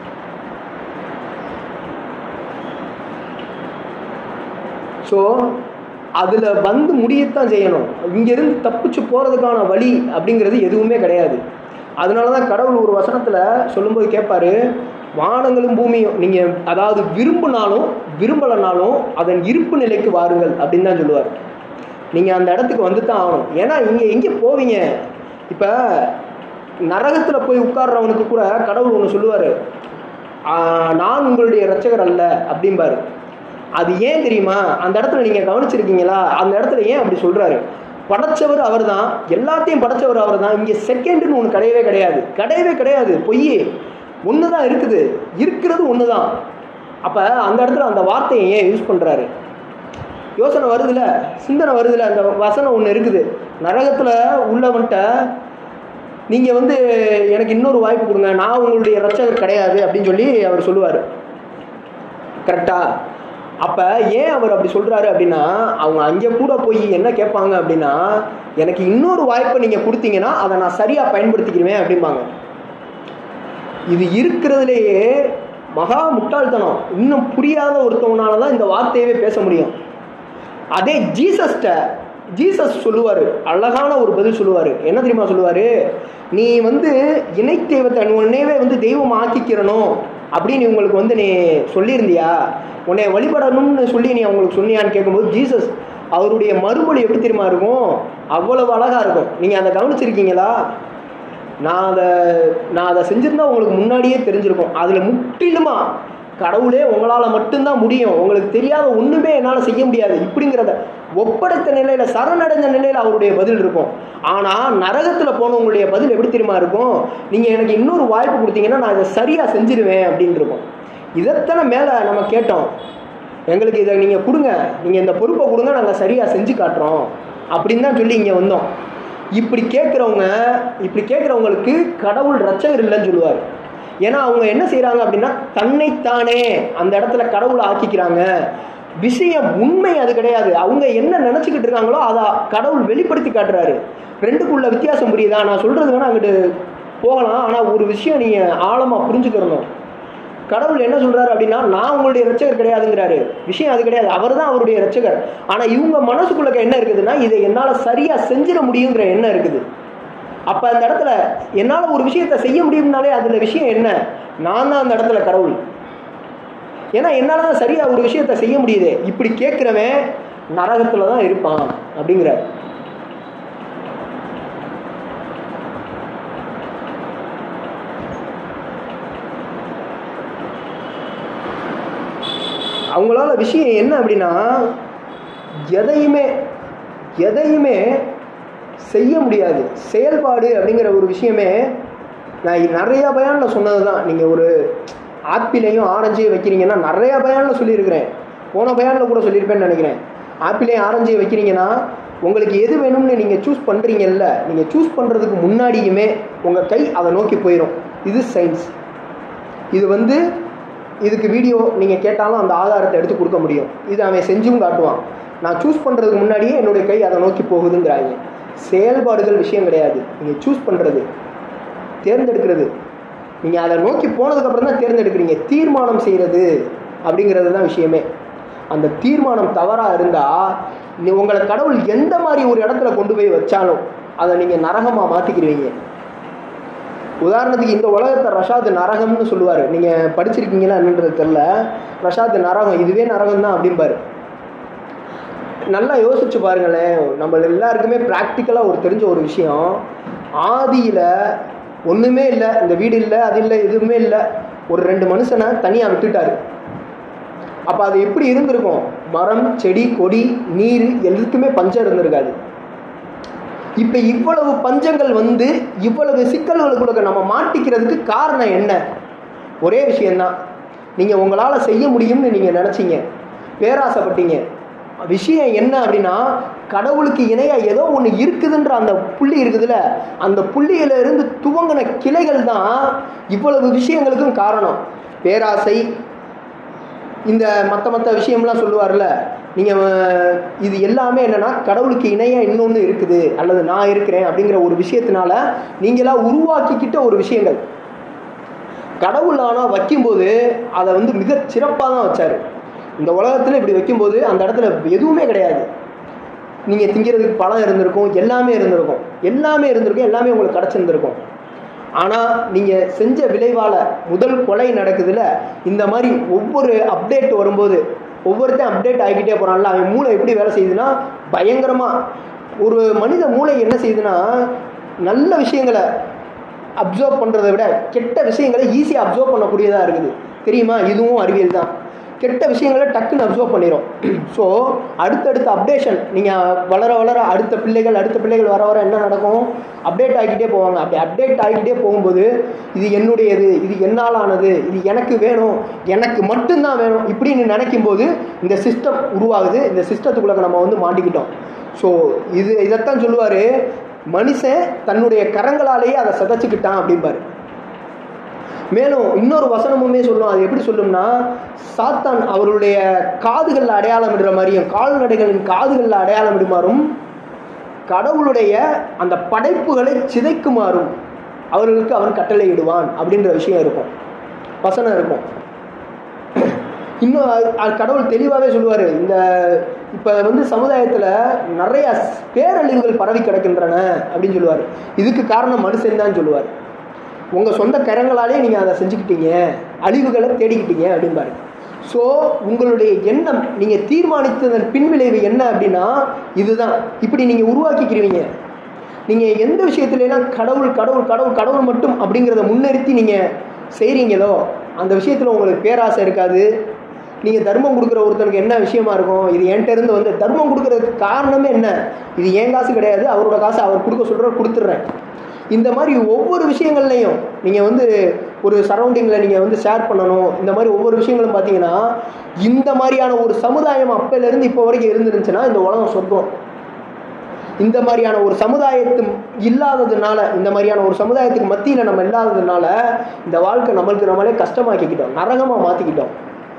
Speaker 1: ஸோ அதில் வந்து முடியத்தான் செய்யணும் இங்கேருந்து தப்பிச்சு போகிறதுக்கான வழி அப்படிங்கிறது எதுவுமே கிடையாது அதனால தான் கடவுள் ஒரு வசனத்தில் சொல்லும்போது கேட்பாரு வானங்களும் பூமியும் நீங்கள் அதாவது விரும்பினாலும் விரும்பலைனாலும் அதன் இருப்பு நிலைக்கு வாருங்கள் அப்படின்னு தான் சொல்லுவார் நீங்கள் அந்த இடத்துக்கு வந்து தான் ஆகணும் ஏன்னா இங்கே எங்கே போவீங்க இப்போ நரகத்தில் போய் உட்கார்றவனுக்கு கூட கடவுள் ஒன்று சொல்லுவார் நான் உங்களுடைய இரட்சகர் அல்ல அப்படிம்பாரு அது ஏன் தெரியுமா அந்த இடத்துல நீங்கள் கவனிச்சிருக்கீங்களா அந்த இடத்துல ஏன் அப்படி சொல்கிறாரு படைச்சவர் அவர் தான் எல்லாத்தையும் படைச்சவர் அவர் தான் இங்கே செகண்டுன்னு ஒன்று கிடையவே கிடையாது கிடையவே கிடையாது பொய் ஒன்று தான் இருக்குது இருக்கிறது ஒன்று தான் அப்போ அந்த இடத்துல அந்த வார்த்தையை ஏன் யூஸ் பண்ணுறாரு யோசனை வருதுல சிந்தனை வருதுல அந்த வசனம் ஒன்று இருக்குது நரகத்தில் உள்ளவன்ட்ட நீங்கள் வந்து எனக்கு இன்னொரு வாய்ப்பு கொடுங்க நான் உங்களுடைய ரட்சகர் கிடையாது அப்படின்னு சொல்லி அவர் சொல்லுவார் கரெக்டா அப்போ ஏன் அவர் அப்படி சொல்கிறாரு அப்படின்னா அவங்க அங்கே கூட போய் என்ன கேட்பாங்க அப்படின்னா எனக்கு இன்னொரு வாய்ப்பை நீங்கள் கொடுத்தீங்கன்னா அதை நான் சரியாக பயன்படுத்திக்கிடுவேன் அப்படிம்பாங்க இது இருக்கிறதுலேயே மகா முட்டாள்தனம் இன்னும் புரியாத ஒருத்தவனால தான் இந்த வார்த்தையவே பேச முடியும் அதே ஜீசஸ்ட ஜீசஸ் சொல்லுவார் அழகான ஒரு பதில் சொல்லுவார் என்ன தெரியுமா சொல்லுவார் நீ வந்து இணை தெய்வத்தை உன்னையவே வந்து தெய்வம் ஆக்கிக்கிறணும் அப்படின்னு உங்களுக்கு வந்து நீ சொல்லியிருந்தியா உன்னை வழிபடணும்னு சொல்லி நீ அவங்களுக்கு சொன்னியான்னு கேட்கும்போது ஜீசஸ் அவருடைய மறுமொழி எப்படி தெரியுமா இருக்கும் அவ்வளவு அழகாக இருக்கும் நீங்கள் அதை கவனிச்சிருக்கீங்களா நான் அதை நான் அதை செஞ்சுருந்தா உங்களுக்கு முன்னாடியே தெரிஞ்சிருக்கும் அதில் முற்றிலுமா கடவுளே உங்களால் மட்டும்தான் முடியும் உங்களுக்கு தெரியாத ஒன்றுமே என்னால் செய்ய முடியாது இப்படிங்கிறத ஒப்படைத்த நிலையில் சரணடைஞ்ச நிலையில் அவருடைய பதில் இருக்கும் ஆனால் நரகத்தில் போனவங்களுடைய பதில் எப்படி தெரியுமா இருக்கும் நீங்கள் எனக்கு இன்னொரு வாய்ப்பு கொடுத்தீங்கன்னா நான் இதை சரியாக செஞ்சிருவேன் அப்படின்னு இருக்கும் இதைத்தானே மேலே நம்ம கேட்டோம் எங்களுக்கு இதை நீங்கள் கொடுங்க நீங்கள் இந்த பொறுப்பை கொடுங்க நாங்கள் சரியாக செஞ்சு காட்டுறோம் அப்படின்னு தான் சொல்லி இங்கே வந்தோம் இப்படி கேட்குறவங்க இப்படி கேட்குறவங்களுக்கு கடவுள் ரட்சகர் இல்லைன்னு சொல்லுவார் ஏன்னா அவங்க என்ன செய்கிறாங்க அப்படின்னா தன்னைத்தானே அந்த இடத்துல கடவுளை ஆக்கிக்கிறாங்க விஷயம் உண்மை அது கிடையாது அவங்க என்ன நினச்சிக்கிட்டு இருக்காங்களோ அதை கடவுள் வெளிப்படுத்தி காட்டுறாரு ரெண்டுக்குள்ள வித்தியாசம் புரியுதா நான் சொல்கிறது வேணா அங்கிட்டு போகலாம் ஆனால் ஒரு விஷயம் நீங்கள் ஆழமாக புரிஞ்சுக்கிறணும் கடவுள் என்ன சொல்றாரு அப்படின்னா நான் உங்களுடைய ரட்சகர் கிடையாதுங்கிறாரு விஷயம் அது கிடையாது அவர் தான் அவருடைய ரட்சகர் ஆனால் இவங்க மனசுக்குள்ள என்ன இருக்குதுன்னா இதை என்னால் சரியாக செஞ்சிட முடியுங்கிற எண்ணம் இருக்குது அப்போ அந்த இடத்துல என்னால் ஒரு விஷயத்தை செய்ய முடியும்னாலே அதில் விஷயம் என்ன நான் தான் அந்த இடத்துல கடவுள் ஏன்னா என்னால் தான் சரியாக ஒரு விஷயத்தை செய்ய முடியுது இப்படி கேட்குறவன் நரகத்தில் தான் இருப்பான் அப்படிங்கிறார் அவங்களால விஷயம் என்ன அப்படின்னா எதையுமே எதையுமே செய்ய முடியாது செயல்பாடு அப்படிங்கிற ஒரு விஷயமே நான் நிறையா பயானில் சொன்னது தான் நீங்கள் ஒரு ஆப்பிளையும் ஆரஞ்சையும் வைக்கிறீங்கன்னா நிறையா பயானில் சொல்லியிருக்கிறேன் போன பயானில் கூட சொல்லியிருப்பேன்னு நினைக்கிறேன் ஆப்பிளையும் ஆரஞ்சையும் வைக்கிறீங்கன்னா உங்களுக்கு எது வேணும்னு நீங்கள் சூஸ் பண்ணுறீங்கல்ல நீங்கள் சூஸ் பண்ணுறதுக்கு முன்னாடியுமே உங்கள் கை அதை நோக்கி போயிடும் இது சயின்ஸ் இது வந்து இதுக்கு வீடியோ நீங்கள் கேட்டாலும் அந்த ஆதாரத்தை எடுத்து கொடுக்க முடியும் இது அவன் செஞ்சும் காட்டுவான் நான் சூஸ் பண்ணுறதுக்கு முன்னாடியே என்னுடைய கை அதை நோக்கி போகுதுங்கிறாங்க செயல்பாடுகள் விஷயம் கிடையாது நீங்கள் சூஸ் பண்ணுறது தேர்ந்தெடுக்கிறது நீங்கள் அதை நோக்கி போனதுக்கப்புறம் தான் தேர்ந்தெடுக்கிறீங்க தீர்மானம் செய்கிறது அப்படிங்கிறது தான் விஷயமே அந்த தீர்மானம் தவறாக இருந்தால் நீ உங்களை கடவுள் எந்த மாதிரி ஒரு இடத்துல கொண்டு போய் வச்சாலும் அதை நீங்கள் நரகமாக மாற்றிக்கிடுவீங்க உதாரணத்துக்கு இந்த உலகத்தை ரஷாத் நரகம்னு சொல்லுவார் நீங்கள் படிச்சிருக்கீங்களா என்னன்றது தெரில ரஷாத் நரகம் இதுவே நரகம் தான் அப்படிம்பாரு நல்லா யோசிச்சு பாருங்களேன் நம்ம எல்லாருக்குமே ப்ராக்டிக்கலாக ஒரு தெரிஞ்ச ஒரு விஷயம் ஆதியில் ஒன்றுமே இல்லை இந்த வீடு இல்லை அது இல்லை எதுவுமே இல்லை ஒரு ரெண்டு மனுஷனை தனியாக விட்டுட்டாரு அப்போ அது எப்படி இருந்திருக்கும் மரம் செடி கொடி நீர் எல்லாத்துக்குமே பஞ்சம் இருந்திருக்காது இப்போ இவ்வளவு பஞ்சங்கள் வந்து இவ்வளவு சிக்கல்களுக்குள்ள நம்ம மாட்டிக்கிறதுக்கு காரணம் என்ன ஒரே விஷயந்தான் நீங்கள் உங்களால் செய்ய முடியும்னு நீங்கள் நினச்சிங்க பேராசைப்பட்டீங்க விஷயம் என்ன அப்படின்னா கடவுளுக்கு இணையாக ஏதோ ஒன்று இருக்குதுன்ற அந்த புள்ளி இருக்குதுல்ல அந்த புள்ளியில இருந்து துவங்கின கிளைகள் தான் இவ்வளவு விஷயங்களுக்கும் காரணம் பேராசை இந்த மற்ற மற்ற விஷயம்லாம் சொல்லுவார்ல நீங்கள் இது எல்லாமே என்னென்னா கடவுளுக்கு இணையாக இன்னொன்று இருக்குது அல்லது நான் இருக்கிறேன் அப்படிங்கிற ஒரு விஷயத்தினால நீங்களாக உருவாக்கிக்கிட்ட ஒரு விஷயங்கள் கடவுள் ஆனால் வைக்கும்போது அதை வந்து மிக சிறப்பாக தான் வச்சார் இந்த உலகத்தில் இப்படி வைக்கும்போது அந்த இடத்துல எதுவுமே கிடையாது நீங்கள் திங்கிறதுக்கு பழம் இருந்திருக்கும் எல்லாமே இருந்திருக்கும் எல்லாமே இருந்திருக்கும் எல்லாமே உங்களுக்கு கிடச்சிருந்துருக்கும் ஆனால் நீங்கள் செஞ்ச விளைவால் முதல் கொலை நடக்குதுல இந்த மாதிரி ஒவ்வொரு அப்டேட் வரும்போது ஒவ்வொருத்தையும் அப்டேட் ஆகிக்கிட்டே போகிறான்ல அவன் மூளை எப்படி வேலை செய்யுதுன்னா பயங்கரமாக ஒரு மனித மூளை என்ன செய்யுதுன்னா நல்ல விஷயங்களை அப்சர்வ் பண்ணுறதை விட கெட்ட விஷயங்களை ஈஸியாக அப்சர்வ் பண்ணக்கூடியதாக இருக்குது தெரியுமா இதுவும் அறிவியல் தான் கெட்ட விஷயங்களை டக்குன்னு அப்சர்வ் பண்ணிடும் ஸோ அடுத்தடுத்த அப்டேஷன் நீங்கள் வளர வளர அடுத்த பிள்ளைகள் அடுத்த பிள்ளைகள் வர வர என்ன நடக்கும் அப்டேட் ஆகிக்கிட்டே போவாங்க அப்படி அப்டேட் ஆகிக்கிட்டே போகும்போது இது என்னுடையது இது என்னால் ஆனது இது எனக்கு வேணும் எனக்கு மட்டும்தான் வேணும் இப்படின்னு நினைக்கும் போது இந்த சிஸ்டம் உருவாகுது இந்த சிஸ்டத்துக்குள்ளே நம்ம வந்து மாட்டிக்கிட்டோம் ஸோ இது இதைத்தான் சொல்லுவார் மனுஷன் தன்னுடைய கரங்களாலேயே அதை சதைச்சிக்கிட்டான் அப்படிம்பாரு மேலும் இன்னொரு வசனமுமே சொல்லும் அது எப்படி சொல்லும்னா சாத்தான் அவருடைய காதுகளில் அடையாளம் இடுற மாதிரியும் கால்நடைகளின் காதுகளில் அடையாளம் இடுமாறும் கடவுளுடைய அந்த படைப்புகளை சிதைக்குமாறும் அவர்களுக்கு அவன் கட்டளை இடுவான் அப்படின்ற விஷயம் இருக்கும் வசனம் இருக்கும் இன்னும் அது- அது கடவுள் தெளிவாகவே சொல்லுவார் இந்த இப்போ வந்து சமுதாயத்தில் நிறைய பேரழிவுகள் பரவி கிடக்கின்றன அப்படின்னு சொல்லுவார் இதுக்கு காரணம் மனுஷன் தான் சொல்லுவார் உங்கள் சொந்த கரங்களாலே நீங்கள் அதை செஞ்சுக்கிட்டீங்க அழிவுகளை தேடிக்கிட்டீங்க அப்படிம்பாரு ஸோ உங்களுடைய எண்ணம் நீங்கள் தீர்மானித்ததன் பின்விளைவு என்ன அப்படின்னா இதுதான் இப்படி நீங்கள் உருவாக்கிக்கிறீங்க நீங்கள் எந்த விஷயத்துலலாம் கடவுள் கடவுள் கடவுள் கடவுள் மட்டும் அப்படிங்கிறத முன்னிறுத்தி நீங்கள் செய்கிறீங்களோ அந்த விஷயத்தில் உங்களுக்கு பேராசை இருக்காது நீங்கள் தர்மம் கொடுக்குற ஒருத்தனுக்கு என்ன விஷயமா இருக்கும் இது என்கிட்ட இருந்து வந்து தர்மம் கொடுக்கறதுக்கு காரணமே என்ன இது என் காசு கிடையாது அவரோட காசு அவர் கொடுக்க சொல்கிற கொடுத்துட்றேன் இந்த மாதிரி ஒவ்வொரு விஷயங்கள்லையும் நீங்கள் வந்து ஒரு சரௌண்டிங்கில் நீங்கள் வந்து ஷேர் பண்ணணும் இந்த மாதிரி ஒவ்வொரு விஷயங்களும் பார்த்தீங்கன்னா இந்த மாதிரியான ஒரு சமுதாயம் அப்பையிலேருந்து இப்போ வரைக்கும் இருந்துருந்துச்சுன்னா இந்த உலகம் சொர்க்கம் இந்த மாதிரியான ஒரு சமுதாயத்து இல்லாததுனால இந்த மாதிரியான ஒரு சமுதாயத்துக்கு மத்தியில் நம்ம இல்லாததுனால இந்த வாழ்க்கை நம்மளுக்கு நம்மளே கஷ்டமாக்கிக்கிட்டோம் நரகமாக மாற்றிக்கிட்டோம்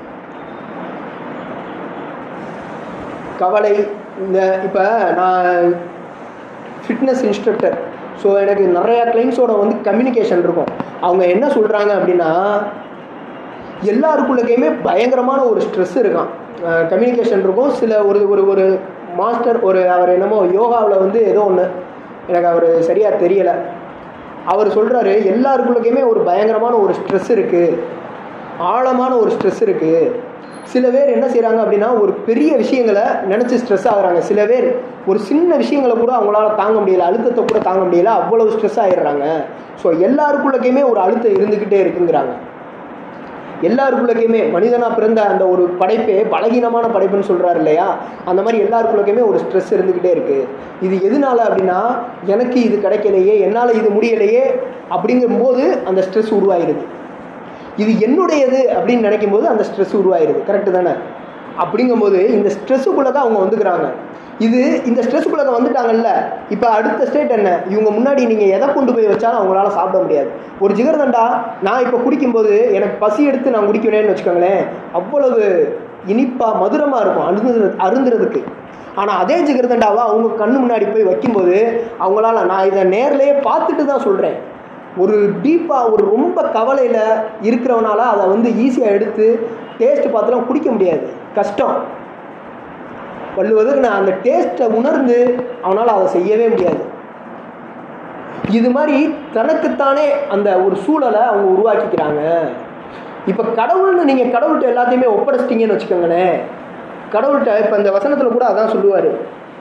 Speaker 1: கவலை இந்த இப்போ நான் ஃபிட்னஸ் இன்ஸ்ட்ரக்டர் ஸோ எனக்கு நிறையா கிளைண்ட்ஸோட வந்து கம்யூனிகேஷன் இருக்கும் அவங்க என்ன சொல்கிறாங்க அப்படின்னா எல்லாருக்குள்ளக்கையுமே பயங்கரமான ஒரு ஸ்ட்ரெஸ் இருக்கான் கம்யூனிகேஷன் இருக்கும் சில ஒரு ஒரு ஒரு மாஸ்டர் ஒரு அவர் என்னமோ யோகாவில் வந்து ஏதோ ஒன்று எனக்கு அவர் சரியாக தெரியலை அவர் சொல்கிறாரு எல்லாருக்குள்ளக்கையுமே ஒரு பயங்கரமான ஒரு ஸ்ட்ரெஸ் இருக்குது ஆழமான ஒரு ஸ்ட்ரெஸ் இருக்குது சில பேர் என்ன செய்கிறாங்க அப்படின்னா ஒரு பெரிய விஷயங்களை நினச்சி ஸ்ட்ரெஸ் ஆகுறாங்க சில பேர் ஒரு சின்ன விஷயங்களை கூட அவங்களால தாங்க முடியல அழுத்தத்தை கூட தாங்க முடியல அவ்வளவு ஸ்ட்ரெஸ் ஆகிடுறாங்க ஸோ எல்லாருக்குள்ளக்கையுமே ஒரு அழுத்தம் இருந்துக்கிட்டே இருக்குங்கிறாங்க எல்லாருக்குள்ளக்கையுமே மனிதனாக பிறந்த அந்த ஒரு படைப்பே பலகீனமான படைப்புன்னு சொல்கிறாரு இல்லையா அந்த மாதிரி எல்லாருக்குள்ளக்கையுமே ஒரு ஸ்ட்ரெஸ் இருந்துக்கிட்டே இருக்குது இது எதனால அப்படின்னா எனக்கு இது கிடைக்கலையே என்னால் இது முடியலையே அப்படிங்கும்போது அந்த ஸ்ட்ரெஸ் உருவாயிருது இது என்னுடையது அப்படின்னு நினைக்கும் போது அந்த ஸ்ட்ரெஸ் உருவாயிருது கரெக்டு தானே அப்படிங்கும்போது இந்த ஸ்ட்ரெஸ்ஸுக்குள்ளே தான் அவங்க வந்துக்கிறாங்க இது இந்த ஸ்ட்ரெஸ்ஸுக்குள்ளே வந்துட்டாங்கல்ல இப்போ அடுத்த ஸ்டேட் என்ன இவங்க முன்னாடி நீங்கள் எதை கொண்டு போய் வச்சாலும் அவங்களால சாப்பிட முடியாது ஒரு ஜிகர்தண்டா நான் இப்போ குடிக்கும்போது எனக்கு பசி எடுத்து நான் குடிக்கிறேன்னு வச்சுக்கோங்களேன் அவ்வளவு இனிப்பாக மதுரமாக இருக்கும் அருந்து அருந்துறதுக்கு ஆனால் அதே ஜிகர்தண்டாவை அவங்க கண்ணு முன்னாடி போய் வைக்கும்போது அவங்களால நான் இதை நேர்லேயே பார்த்துட்டு தான் சொல்கிறேன் ஒரு டீப்பாக ஒரு ரொம்ப கவலையில் இருக்கிறவனால அதை வந்து ஈஸியாக எடுத்து டேஸ்ட் பார்த்துலாம் குடிக்க முடியாது கஷ்டம் வள்ளுவதற்கு நான் அந்த டேஸ்ட்டை உணர்ந்து அவனால் அதை செய்யவே முடியாது இது மாதிரி தனக்குத்தானே அந்த ஒரு சூழலை அவங்க உருவாக்கிக்கிறாங்க இப்போ கடவுள்னு நீங்கள் கடவுள்கிட்ட எல்லாத்தையுமே ஒப்படைச்சிட்டிங்கன்னு வச்சுக்கோங்களேன் கடவுள்கிட்ட இப்போ இந்த வசனத்தில் கூட அதான் சொல்லுவார்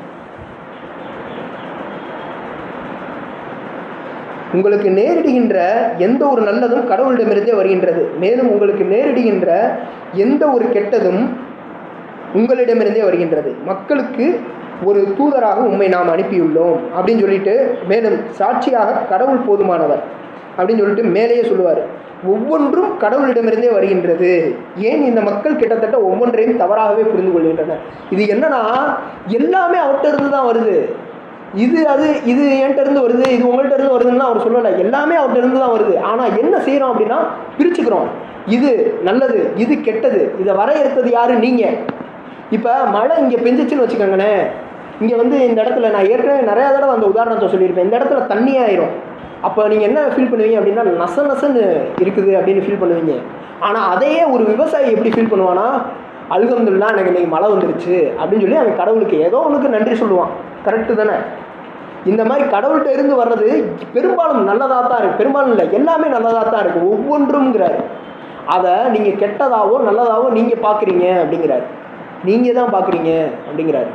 Speaker 1: உங்களுக்கு நேரிடுகின்ற எந்த ஒரு நல்லதும் கடவுளிடமிருந்தே வருகின்றது மேலும் உங்களுக்கு நேரிடுகின்ற எந்த ஒரு கெட்டதும் உங்களிடமிருந்தே வருகின்றது மக்களுக்கு ஒரு தூதராக உண்மை நாம் அனுப்பியுள்ளோம் அப்படின்னு சொல்லிட்டு மேலும் சாட்சியாக கடவுள் போதுமானவர் அப்படின்னு சொல்லிட்டு மேலேயே சொல்லுவார் ஒவ்வொன்றும் கடவுளிடமிருந்தே வருகின்றது ஏன் இந்த மக்கள் கிட்டத்தட்ட ஒவ்வொன்றையும் தவறாகவே புரிந்து கொள்கின்றனர் இது என்னன்னா எல்லாமே அவர்கிட்ட இருந்து தான் வருது இது அது இது என்கிட்ட இருந்து வருது இது உங்கள்கிட்ட இருந்து வருதுன்னு அவர் சொல்லலை எல்லாமே அவர்கிட்ட இருந்து தான் வருது ஆனால் என்ன செய்கிறோம் அப்படின்னா பிரிச்சுக்கிறோம் இது நல்லது இது கெட்டது இதை வரையறுத்தது யாரு நீங்கள் இப்போ மழை இங்கே பெஞ்சிச்சுன்னு வச்சுக்கோங்கண்ணே இங்கே வந்து இந்த இடத்துல நான் ஏற்கனவே நிறையா தடவை அந்த உதாரணத்தை சொல்லியிருப்பேன் இந்த இடத்துல தண்ணி ஆயிரும் அப்போ நீங்கள் என்ன ஃபீல் பண்ணுவீங்க அப்படின்னா நச நசன்னு இருக்குது அப்படின்னு ஃபீல் பண்ணுவீங்க ஆனால் அதையே ஒரு விவசாயி எப்படி ஃபீல் பண்ணுவானா அல்கம்துல்லா எனக்கு இன்னைக்கு மழை வந்துருச்சு அப்படின்னு சொல்லி அவன் கடவுளுக்கு ஏதோ ஒன்றுக்கு நன்றி சொல்லுவான் கரெக்டு தானே இந்த மாதிரி கடவுள்கிட்ட இருந்து வர்றது பெரும்பாலும் நல்லதாக தான் இருக்குது பெரும்பாலும் இல்லை எல்லாமே நல்லதாக தான் இருக்குது ஒவ்வொன்றுங்கிறாரு அதை நீங்கள் கெட்டதாவோ நல்லதாவோ நீங்கள் பார்க்குறீங்க அப்படிங்கிறாரு நீங்கள் தான் பார்க்குறீங்க அப்படிங்கிறாரு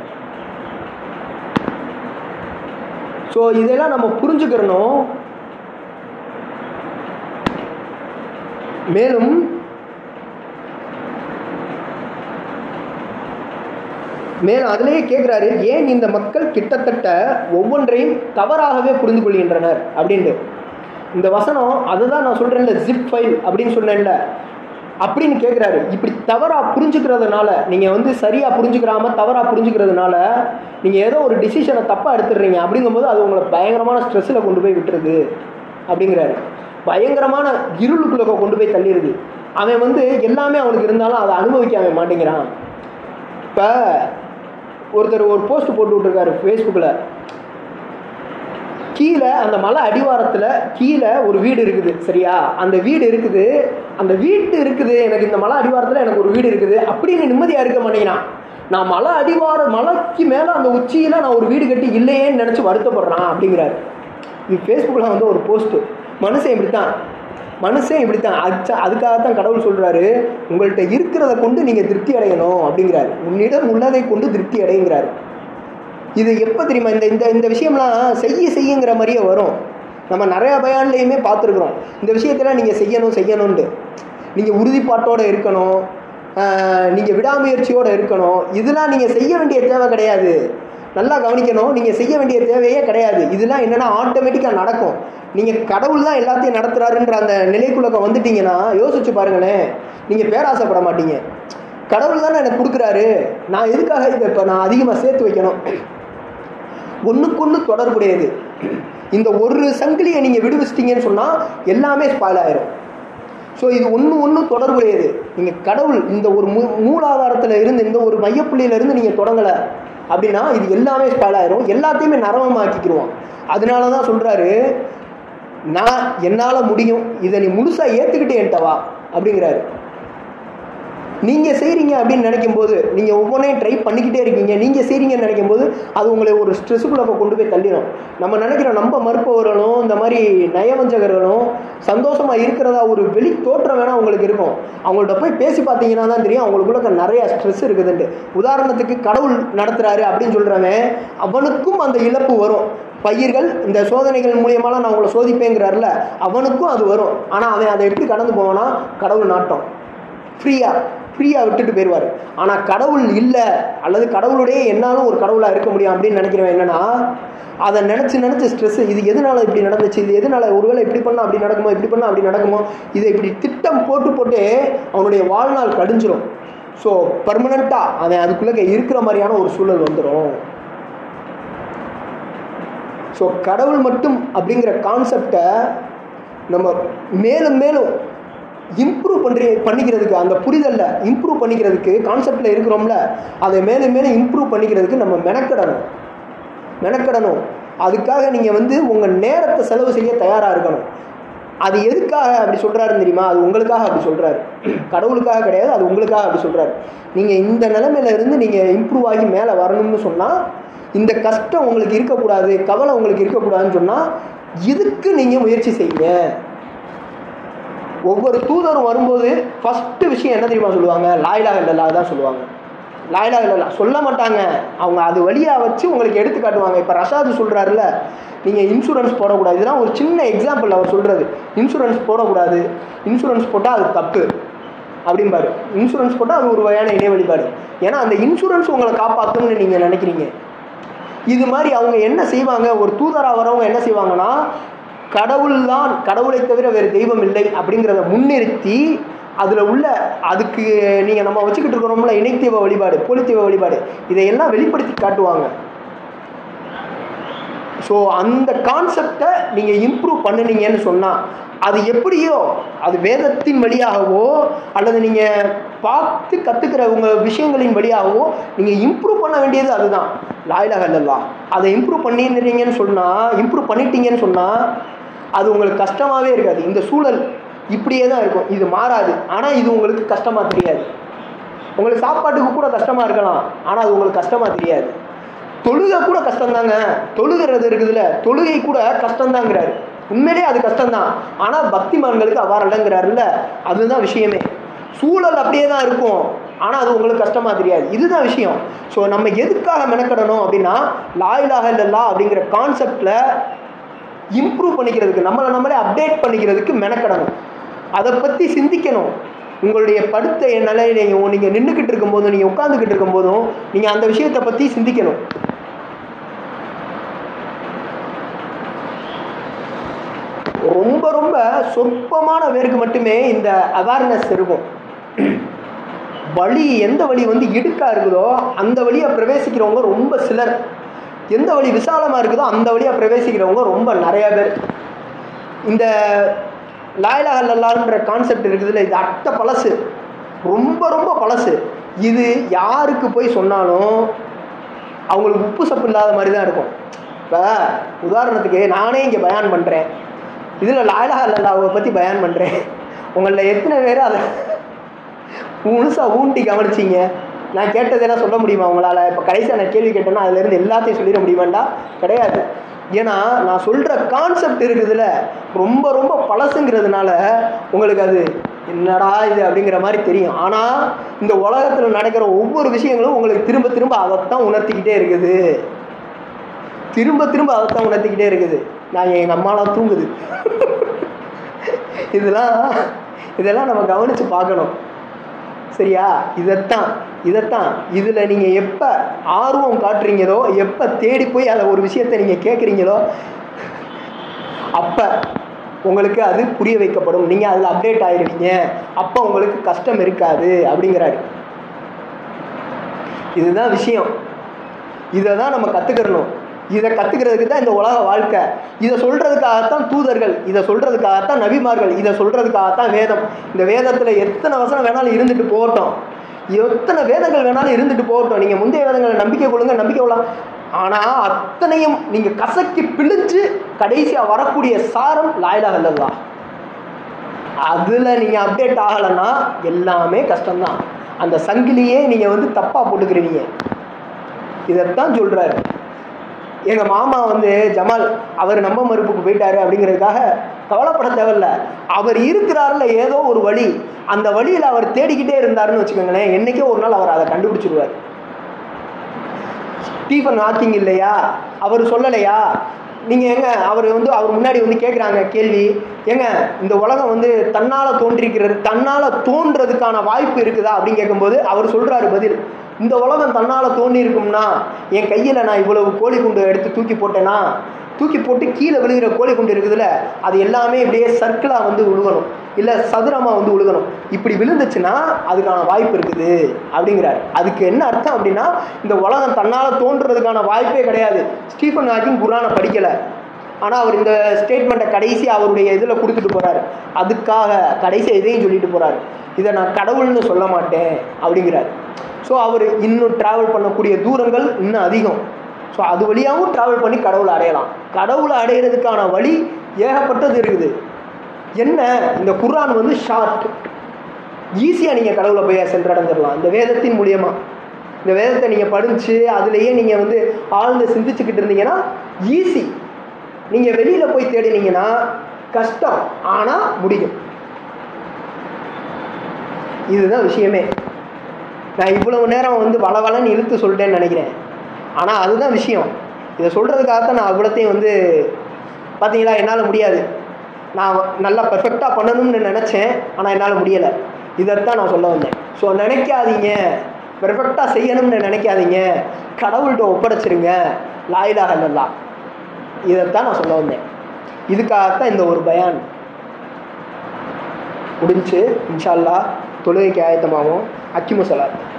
Speaker 1: ஸோ இதெல்லாம் நம்ம புரிஞ்சுக்கிறணும் மேலும் மேலும் அதிலேயே கேட்குறாரு ஏன் இந்த மக்கள் கிட்டத்தட்ட ஒவ்வொன்றையும் தவறாகவே புரிந்து கொள்கின்றனர் அப்படின்ட்டு இந்த வசனம் அதுதான் நான் சொல்கிறேன்ல ஜிப் ஃபைல் அப்படின்னு சொன்னேன்ல அப்படின்னு கேட்குறாரு இப்படி தவறாக புரிஞ்சுக்கிறதுனால நீங்கள் வந்து சரியாக புரிஞ்சுக்கிறாம தவறாக புரிஞ்சுக்கிறதுனால நீங்கள் ஏதோ ஒரு டிசிஷனை தப்பாக எடுத்துடுறீங்க அப்படிங்கும்போது அது உங்களை பயங்கரமான ஸ்ட்ரெஸ்ஸில் கொண்டு போய் விட்டுருது அப்படிங்கிறாரு பயங்கரமான இருளுக்குள்ள கொண்டு போய் தள்ளிடுது அவன் வந்து எல்லாமே அவனுக்கு இருந்தாலும் அதை அனுபவிக்க அவன் மாட்டேங்கிறான் இப்போ ஒருத்தர் ஒரு போஸ்ட் போட்டு விட்ருக்காரு ஃபேஸ்புக்கில் கீழே அந்த மலை அடிவாரத்தில் கீழே ஒரு வீடு இருக்குது சரியா அந்த வீடு இருக்குது அந்த வீட்டு இருக்குது எனக்கு இந்த மலை அடிவாரத்தில் எனக்கு ஒரு வீடு இருக்குது அப்படின்னு நிம்மதியாக இருக்க மாட்டேங்கிறான் நான் மலை அடிவார மலைக்கு மேலே அந்த உச்சியில் நான் ஒரு வீடு கட்டி இல்லையேன்னு நினச்சி வருத்தப்படுறான் அப்படிங்கிறாரு இது ஃபேஸ்புக்கில் வந்து ஒரு போஸ்ட்டு மனுஷன் இப்படி தான் மனுஷன் இப்படி தான் அது அதுக்காகத்தான் கடவுள் சொல்கிறாரு உங்கள்கிட்ட இருக்கிறத கொண்டு நீங்கள் திருப்தி அடையணும் அப்படிங்கிறாரு உன்னிடம் உள்ளதை கொண்டு திருப்தி அடையுங்கிறாரு இது எப்போ தெரியுமா இந்த இந்த இந்த விஷயம்லாம் செய்ய செய்யுங்கிற மாதிரியே வரும் நம்ம நிறையா பயான்லேயுமே பார்த்துருக்குறோம் இந்த விஷயத்தெல்லாம் நீங்கள் செய்யணும் செய்யணுன்ட்டு நீங்கள் உறுதிப்பாட்டோடு இருக்கணும் நீங்கள் விடாமுயற்சியோடு இருக்கணும் இதெல்லாம் நீங்கள் செய்ய வேண்டிய தேவை கிடையாது நல்லா கவனிக்கணும் நீங்கள் செய்ய வேண்டிய தேவையே கிடையாது இதெல்லாம் என்னென்னா ஆட்டோமேட்டிக்காக நடக்கும் நீங்கள் கடவுள் தான் எல்லாத்தையும் நடத்துகிறாருன்ற அந்த நிலைக்குள்ளக்க வந்துட்டீங்கன்னா யோசிச்சு பாருங்களேன் நீங்கள் பேராசைப்பட மாட்டீங்க கடவுள் தானே எனக்கு கொடுக்குறாரு நான் எதுக்காக இதை இப்போ நான் அதிகமாக சேர்த்து வைக்கணும் ஒன்றுக்கொன்று தொடர்புடையது இந்த ஒரு சங்கிலியை நீங்கள் விடுவிச்சிட்டிங்கன்னு சொன்னால் எல்லாமே ஸ்பாயில் ஆயிரும் ஸோ இது ஒன்று ஒன்று தொடர்புடையது நீங்கள் கடவுள் இந்த ஒரு மூ மூலாதாரத்தில் இருந்து இந்த ஒரு மையப்புள்ளியிலேருந்து நீங்கள் தொடங்கலை அப்படின்னா இது எல்லாமே ஸ்பாயில் ஆயிரும் எல்லாத்தையுமே நரவமாக்கிக்கிடுவோம் அதனால தான் சொல்கிறாரு நான் என்னால் முடியும் இதை நீ முழுசாக ஏற்றுக்கிட்டே என்கிட்ட வா அப்படிங்கிறாரு நீங்கள் செய்கிறீங்க அப்படின்னு நினைக்கும் போது நீங்கள் ஒவ்வொன்றையும் ட்ரை பண்ணிக்கிட்டே இருக்கீங்க நீங்கள் செய்கிறீங்கன்னு நினைக்கும் போது அது உங்களை ஒரு ஸ்ட்ரெஸ்ஸுக்குள்ளே கொண்டு போய் தள்ளிடும் நம்ம நினைக்கிறோம் நம்ம மறுப்பவர்களும் இந்த மாதிரி நயவஞ்சகர்களும் சந்தோஷமாக இருக்கிறதா ஒரு வெளி தோற்றம் வேணால் உங்களுக்கு இருக்கும் அவங்கள்ட்ட போய் பேசி பார்த்தீங்கன்னா தான் தெரியும் அவங்களுக்குள்ள நிறைய ஸ்ட்ரெஸ் இருக்குதுன்ட்டு உதாரணத்துக்கு கடவுள் நடத்துகிறாரு அப்படின்னு சொல்கிறவன் அவனுக்கும் அந்த இழப்பு வரும் பயிர்கள் இந்த சோதனைகள் மூலியமாலாம் நான் உங்களை சோதிப்பேங்கிறாருல அவனுக்கும் அது வரும் ஆனால் அவன் அதை எப்படி கடந்து போவானா கடவுள் நாட்டம் ஃப்ரீயாக ஃப்ரீயாக விட்டுட்டு போயிடுவார் ஆனால் கடவுள் இல்லை அல்லது கடவுளுடைய என்னாலும் ஒரு கடவுளாக இருக்க முடியும் அப்படின்னு நினைக்கிறவன் என்னன்னா அதை நினச்சி நினச்சி ஸ்ட்ரெஸ் இது எதனால இப்படி நடந்துச்சு இது எதனால ஒருவேளை இப்படி பண்ணால் அப்படி நடக்குமோ இப்படி பண்ணால் அப்படி நடக்குமோ இதை இப்படி திட்டம் போட்டு போட்டு அவனுடைய வாழ்நாள் கடிஞ்சிரும் ஸோ பர்மனண்ட்டாக அவன் அதுக்குள்ளே இருக்கிற மாதிரியான ஒரு சூழல் வந்துடும் ஸோ கடவுள் மட்டும் அப்படிங்கிற கான்செப்டை நம்ம மேலும் மேலும் இம்ப்ரூவ் பண்ணுற பண்ணிக்கிறதுக்கு அந்த புரிதலில் இம்ப்ரூவ் பண்ணிக்கிறதுக்கு கான்செப்டில் இருக்கிறோம்ல அதை மேலும் மேலும் இம்ப்ரூவ் பண்ணிக்கிறதுக்கு நம்ம மெனக்கிடணும் மெனக்கிடணும் அதுக்காக நீங்கள் வந்து உங்கள் நேரத்தை செலவு செய்ய தயாராக இருக்கணும் அது எதுக்காக அப்படி சொல்கிறாருன்னு தெரியுமா அது உங்களுக்காக அப்படி சொல்கிறாரு கடவுளுக்காக கிடையாது அது உங்களுக்காக அப்படி சொல்கிறாரு நீங்கள் இந்த நிலைமையில இருந்து நீங்கள் இம்ப்ரூவ் ஆகி மேலே வரணும்னு சொன்னால் இந்த கஷ்டம் உங்களுக்கு இருக்கக்கூடாது கவலை உங்களுக்கு இருக்கக்கூடாதுன்னு சொன்னால் இதுக்கு நீங்கள் முயற்சி செய்யுங்க ஒவ்வொரு தூதரும் வரும்போது ஃபஸ்ட்டு விஷயம் என்ன தெரியுமா சொல்லுவாங்க லாயிலா இல்லல்லா தான் சொல்லுவாங்க லாயிலா இல்லல்லா சொல்ல மாட்டாங்க அவங்க அது வழியாக வச்சு உங்களுக்கு எடுத்து காட்டுவாங்க இப்போ ரஷாது சொல்கிறாருல நீங்கள் இன்சூரன்ஸ் போடக்கூடாது இதெல்லாம் ஒரு சின்ன எக்ஸாம்பிள் அவர் சொல்கிறது இன்சூரன்ஸ் போடக்கூடாது இன்சூரன்ஸ் போட்டால் அது தப்பு அப்படிம்பாரு இன்சூரன்ஸ் போட்டால் அது ஒரு வகையான இணை வழிபாடு ஏன்னா அந்த இன்சூரன்ஸ் உங்களை காப்பாற்றும்னு நீங்கள் நினைக்கிறீங்க இது மாதிரி அவங்க என்ன செய்வாங்க ஒரு தூதராக வரவங்க என்ன செய்வாங்கன்னா கடவுள் தான் கடவுளை தவிர வேறு தெய்வம் இல்லை அப்படிங்கிறத முன்னிறுத்தி அதில் உள்ள அதுக்கு நீங்கள் நம்ம வச்சுக்கிட்டு இருக்கிறோம்ல இணைத்தெய்வ வழிபாடு போலித்தெய்வ வழிபாடு இதையெல்லாம் வெளிப்படுத்தி காட்டுவாங்க ஸோ அந்த கான்செப்டை நீங்கள் இம்ப்ரூவ் பண்ணுனீங்கன்னு சொன்னால் அது எப்படியோ அது வேதத்தின் வழியாகவோ அல்லது நீங்கள் பார்த்து கற்றுக்கிற உங்கள் விஷயங்களின் வழியாகவோ நீங்கள் இம்ப்ரூவ் பண்ண வேண்டியது அதுதான் லாயிலாக இல்லல்லா அதை இம்ப்ரூவ் பண்ணிருந்தீங்கன்னு சொன்னால் இம்ப்ரூவ் பண்ணிட்டீங்கன்னு சொன்னால் அது உங்களுக்கு கஷ்டமாகவே இருக்காது இந்த சூழல் இப்படியே தான் இருக்கும் இது மாறாது ஆனால் இது உங்களுக்கு கஷ்டமாக தெரியாது உங்களுக்கு சாப்பாட்டுக்கு கூட கஷ்டமாக இருக்கலாம் ஆனால் அது உங்களுக்கு கஷ்டமாக தெரியாது தொழுகை கூட கஷ்டம்தாங்க தொழுகிறது இருக்குதுல்ல தொழுகை கூட கஷ்டம்தாங்கிறாரு உண்மையிலே அது கஷ்டம்தான் ஆனால் பக்திமான்களுக்கு அவ்வாறு இல்லைங்கிறாருல்ல அதுதான் விஷயமே சூழல் அப்படியே தான் இருக்கும் ஆனால் அது உங்களுக்கு கஷ்டமாக தெரியாது இதுதான் விஷயம் ஸோ நம்ம எதுக்காக மெனக்கடணும் அப்படின்னா லாயிலாக இல்லல்லா அப்படிங்கிற கான்செப்டில் இம்ப்ரூவ் பண்ணிக்கிறதுக்கு நம்மளை நம்மளே அப்டேட் பண்ணிக்கிறதுக்கு மெனக்கடணும் அதை பற்றி சிந்திக்கணும் உங்களுடைய படுத்த நிலையில நீங்கள் நீங்கள் நின்றுக்கிட்டு இருக்கும்போதும் நீங்கள் உட்காந்துக்கிட்டு இருக்கும்போதும் நீங்கள் அந்த விஷயத்தை பற்றி சிந்திக்கணும் ரொம்ப ரொம்ப சொற்பமான பேருக்கு மட்டுமே இந்த அவேர்னஸ் இருக்கும் வழி எந்த வழி வந்து இடுக்கா இருக்குதோ அந்த வழியாக பிரவேசிக்கிறவங்க ரொம்ப சிலர் எந்த வழி விசாலமாக இருக்குதோ அந்த வழியாக பிரவேசிக்கிறவங்க ரொம்ப நிறையா பேர் இந்த லாயிலா அல்லல்லான்ற கான்செப்ட் இருக்குதுல்ல இது அட்ட பழசு ரொம்ப ரொம்ப பழசு இது யாருக்கு போய் சொன்னாலும் அவங்களுக்கு உப்பு சப்பு இல்லாத மாதிரி தான் இருக்கும் இப்போ உதாரணத்துக்கு நானே இங்கே பயான் பண்ணுறேன் இதில் லாயிலா அல்லல்லாவை பற்றி பயான் பண்ணுறேன் உங்களில் எத்தனை பேர் அதை முழுசாக ஊண்டி கவனிச்சிங்க நான் கேட்டதெல்லாம் சொல்ல முடியுமா உங்களால் இப்போ கடைசியாக நான் கேள்வி கேட்டேன்னா அதுலேருந்து எல்லாத்தையும் சொல்லிட முடியுமாண்டா கிடையாது ஏன்னா நான் சொல்கிற கான்செப்ட் இருக்குதுல்ல ரொம்ப ரொம்ப பழசுங்கிறதுனால உங்களுக்கு அது என்னடா இது அப்படிங்கிற மாதிரி தெரியும் ஆனால் இந்த உலகத்தில் நடக்கிற ஒவ்வொரு விஷயங்களும் உங்களுக்கு திரும்ப திரும்ப அதைத்தான் உணர்த்திக்கிட்டே இருக்குது திரும்ப திரும்ப அதைத்தான் உணர்த்திக்கிட்டே இருக்குது நான் எங்கள் அம்மாலாம் தூங்குது இதெல்லாம் இதெல்லாம் நம்ம கவனித்து பார்க்கணும் சரியா இதைத்தான் இதைத்தான் இதில் நீங்கள் எப்போ ஆர்வம் காட்டுறீங்களோ எப்போ தேடி போய் அதை ஒரு விஷயத்தை நீங்கள் கேட்குறீங்களோ அப்போ உங்களுக்கு அது புரிய வைக்கப்படும் நீங்கள் அதில் அப்டேட் ஆயிருவீங்க அப்போ உங்களுக்கு கஷ்டம் இருக்காது அப்படிங்கிறாரு இதுதான் விஷயம் இதை தான் நம்ம கற்றுக்கிறணும் இதை கற்றுக்கிறதுக்கு தான் இந்த உலக வாழ்க்கை இதை சொல்கிறதுக்காகத்தான் தூதர்கள் இதை சொல்கிறதுக்காகத்தான் நபிமார்கள் இதை சொல்கிறதுக்காகத்தான் வேதம் இந்த வேதத்தில் எத்தனை வசனம் வேணாலும் இருந்துட்டு போகட்டும் எத்தனை வேதங்கள் வேணாலும் இருந்துட்டு போகட்டும் நீங்கள் முந்தைய வேதங்களை நம்பிக்கை கொள்ளுங்க நம்பிக்கை கொள்ளலாம் ஆனால் அத்தனையும் நீங்கள் கசக்கி பிழிஞ்சு கடைசியாக வரக்கூடிய சாரம் லாயிலாக இல்லல்லா அதில் நீங்கள் அப்டேட் ஆகலைன்னா எல்லாமே கஷ்டம்தான் அந்த சங்கிலியே நீங்கள் வந்து தப்பாக போட்டுக்கிறீங்க இதைத்தான் சொல்கிறாரு எங்கள் மாமா வந்து ஜமால் அவர் நம்ப மறுப்புக்கு போயிட்டாரு அப்படிங்கிறதுக்காக கவலைப்பட தேவையில்ல அவர் இருக்கிறாருல ஏதோ ஒரு வழி அந்த வழியில் அவர் தேடிக்கிட்டே இருந்தாருன்னு வச்சுக்கோங்களேன் என்றைக்கோ ஒரு நாள் அவர் அதை கண்டுபிடிச்சிருவார் ஸ்டீஃபன் ஹாக்கிங் இல்லையா அவர் சொல்லலையா நீங்கள் எங்க அவர் வந்து அவர் முன்னாடி வந்து கேட்குறாங்க கேள்வி ஏங்க இந்த உலகம் வந்து தன்னால் தோன்றிருக்கிறது தன்னால் தோன்றதுக்கான வாய்ப்பு இருக்குதா அப்படின்னு கேட்கும்போது அவர் சொல்கிறாரு பதில் இந்த உலகம் தன்னால் தோன்றி இருக்கும்னா என் கையில் நான் இவ்வளவு கோழி குண்டு எடுத்து தூக்கி போட்டேன்னா தூக்கி போட்டு கீழே விழுகிற கோழி குண்டு இருக்குதுல்ல அது எல்லாமே இப்படியே சர்க்கிளாக வந்து விழுகணும் இல்லை சதுரமாக வந்து விழுகணும் இப்படி விழுந்துச்சுன்னா அதுக்கான வாய்ப்பு இருக்குது அப்படிங்கிறார் அதுக்கு என்ன அர்த்தம் அப்படின்னா இந்த உலகம் தன்னால் தோன்றதுக்கான வாய்ப்பே கிடையாது ஸ்டீஃபன் ஹாக்கிங் குரானை படிக்கலை ஆனால் அவர் இந்த ஸ்டேட்மெண்ட்டை கடைசி அவருடைய இதில் கொடுத்துட்டு போகிறாரு அதுக்காக கடைசி இதையும் சொல்லிட்டு போகிறாரு இதை நான் கடவுள்னு சொல்ல மாட்டேன் அப்படிங்கிறார் ஸோ அவர் இன்னும் ட்ராவல் பண்ணக்கூடிய தூரங்கள் இன்னும் அதிகம் ஸோ அது வழியாகவும் ட்ராவல் பண்ணி கடவுளை அடையலாம் கடவுளை அடையிறதுக்கான வழி ஏகப்பட்டது இருக்குது என்ன இந்த குர்ஆன் வந்து ஷார்ட் ஈஸியாக நீங்கள் கடவுளை போய் சென்றடைஞ்சிடலாம் இந்த வேதத்தின் மூலியமாக இந்த வேதத்தை நீங்கள் படித்து அதுலேயே நீங்கள் வந்து ஆழ்ந்து சிந்திச்சுக்கிட்டு இருந்தீங்கன்னா ஈஸி நீங்கள் வெளியில் போய் தேடினீங்கன்னா கஷ்டம் ஆனால் முடியும் இதுதான் விஷயமே நான் இவ்வளவு நேரம் வந்து வளவலன்னு இழுத்து சொல்லிட்டேன்னு நினைக்கிறேன் ஆனால் அதுதான் விஷயம் இதை சொல்கிறதுக்காகத்தான் நான் அவ்வளோத்தையும் வந்து பார்த்தீங்களா என்னால் முடியாது நான் நல்லா பெர்ஃபெக்டாக பண்ணணும்னு நினச்சேன் ஆனால் என்னால் முடியலை இதைத்தான் நான் சொல்ல வந்தேன் ஸோ நினைக்காதீங்க பெர்ஃபெக்டாக செய்யணும்னு நினைக்காதீங்க கடவுள்கிட்ட ஒப்படைச்சிருங்க லாயிலாக இல்லல்லா இதைத்தான் நான் சொல்ல வந்தேன் இதுக்காகத்தான் இந்த ஒரு பயான் முடிஞ்சு இன்ஷா அல்லாஹ் தொழுகைக்கு ஆயத்தமாகும் அக்கிமு சலாத்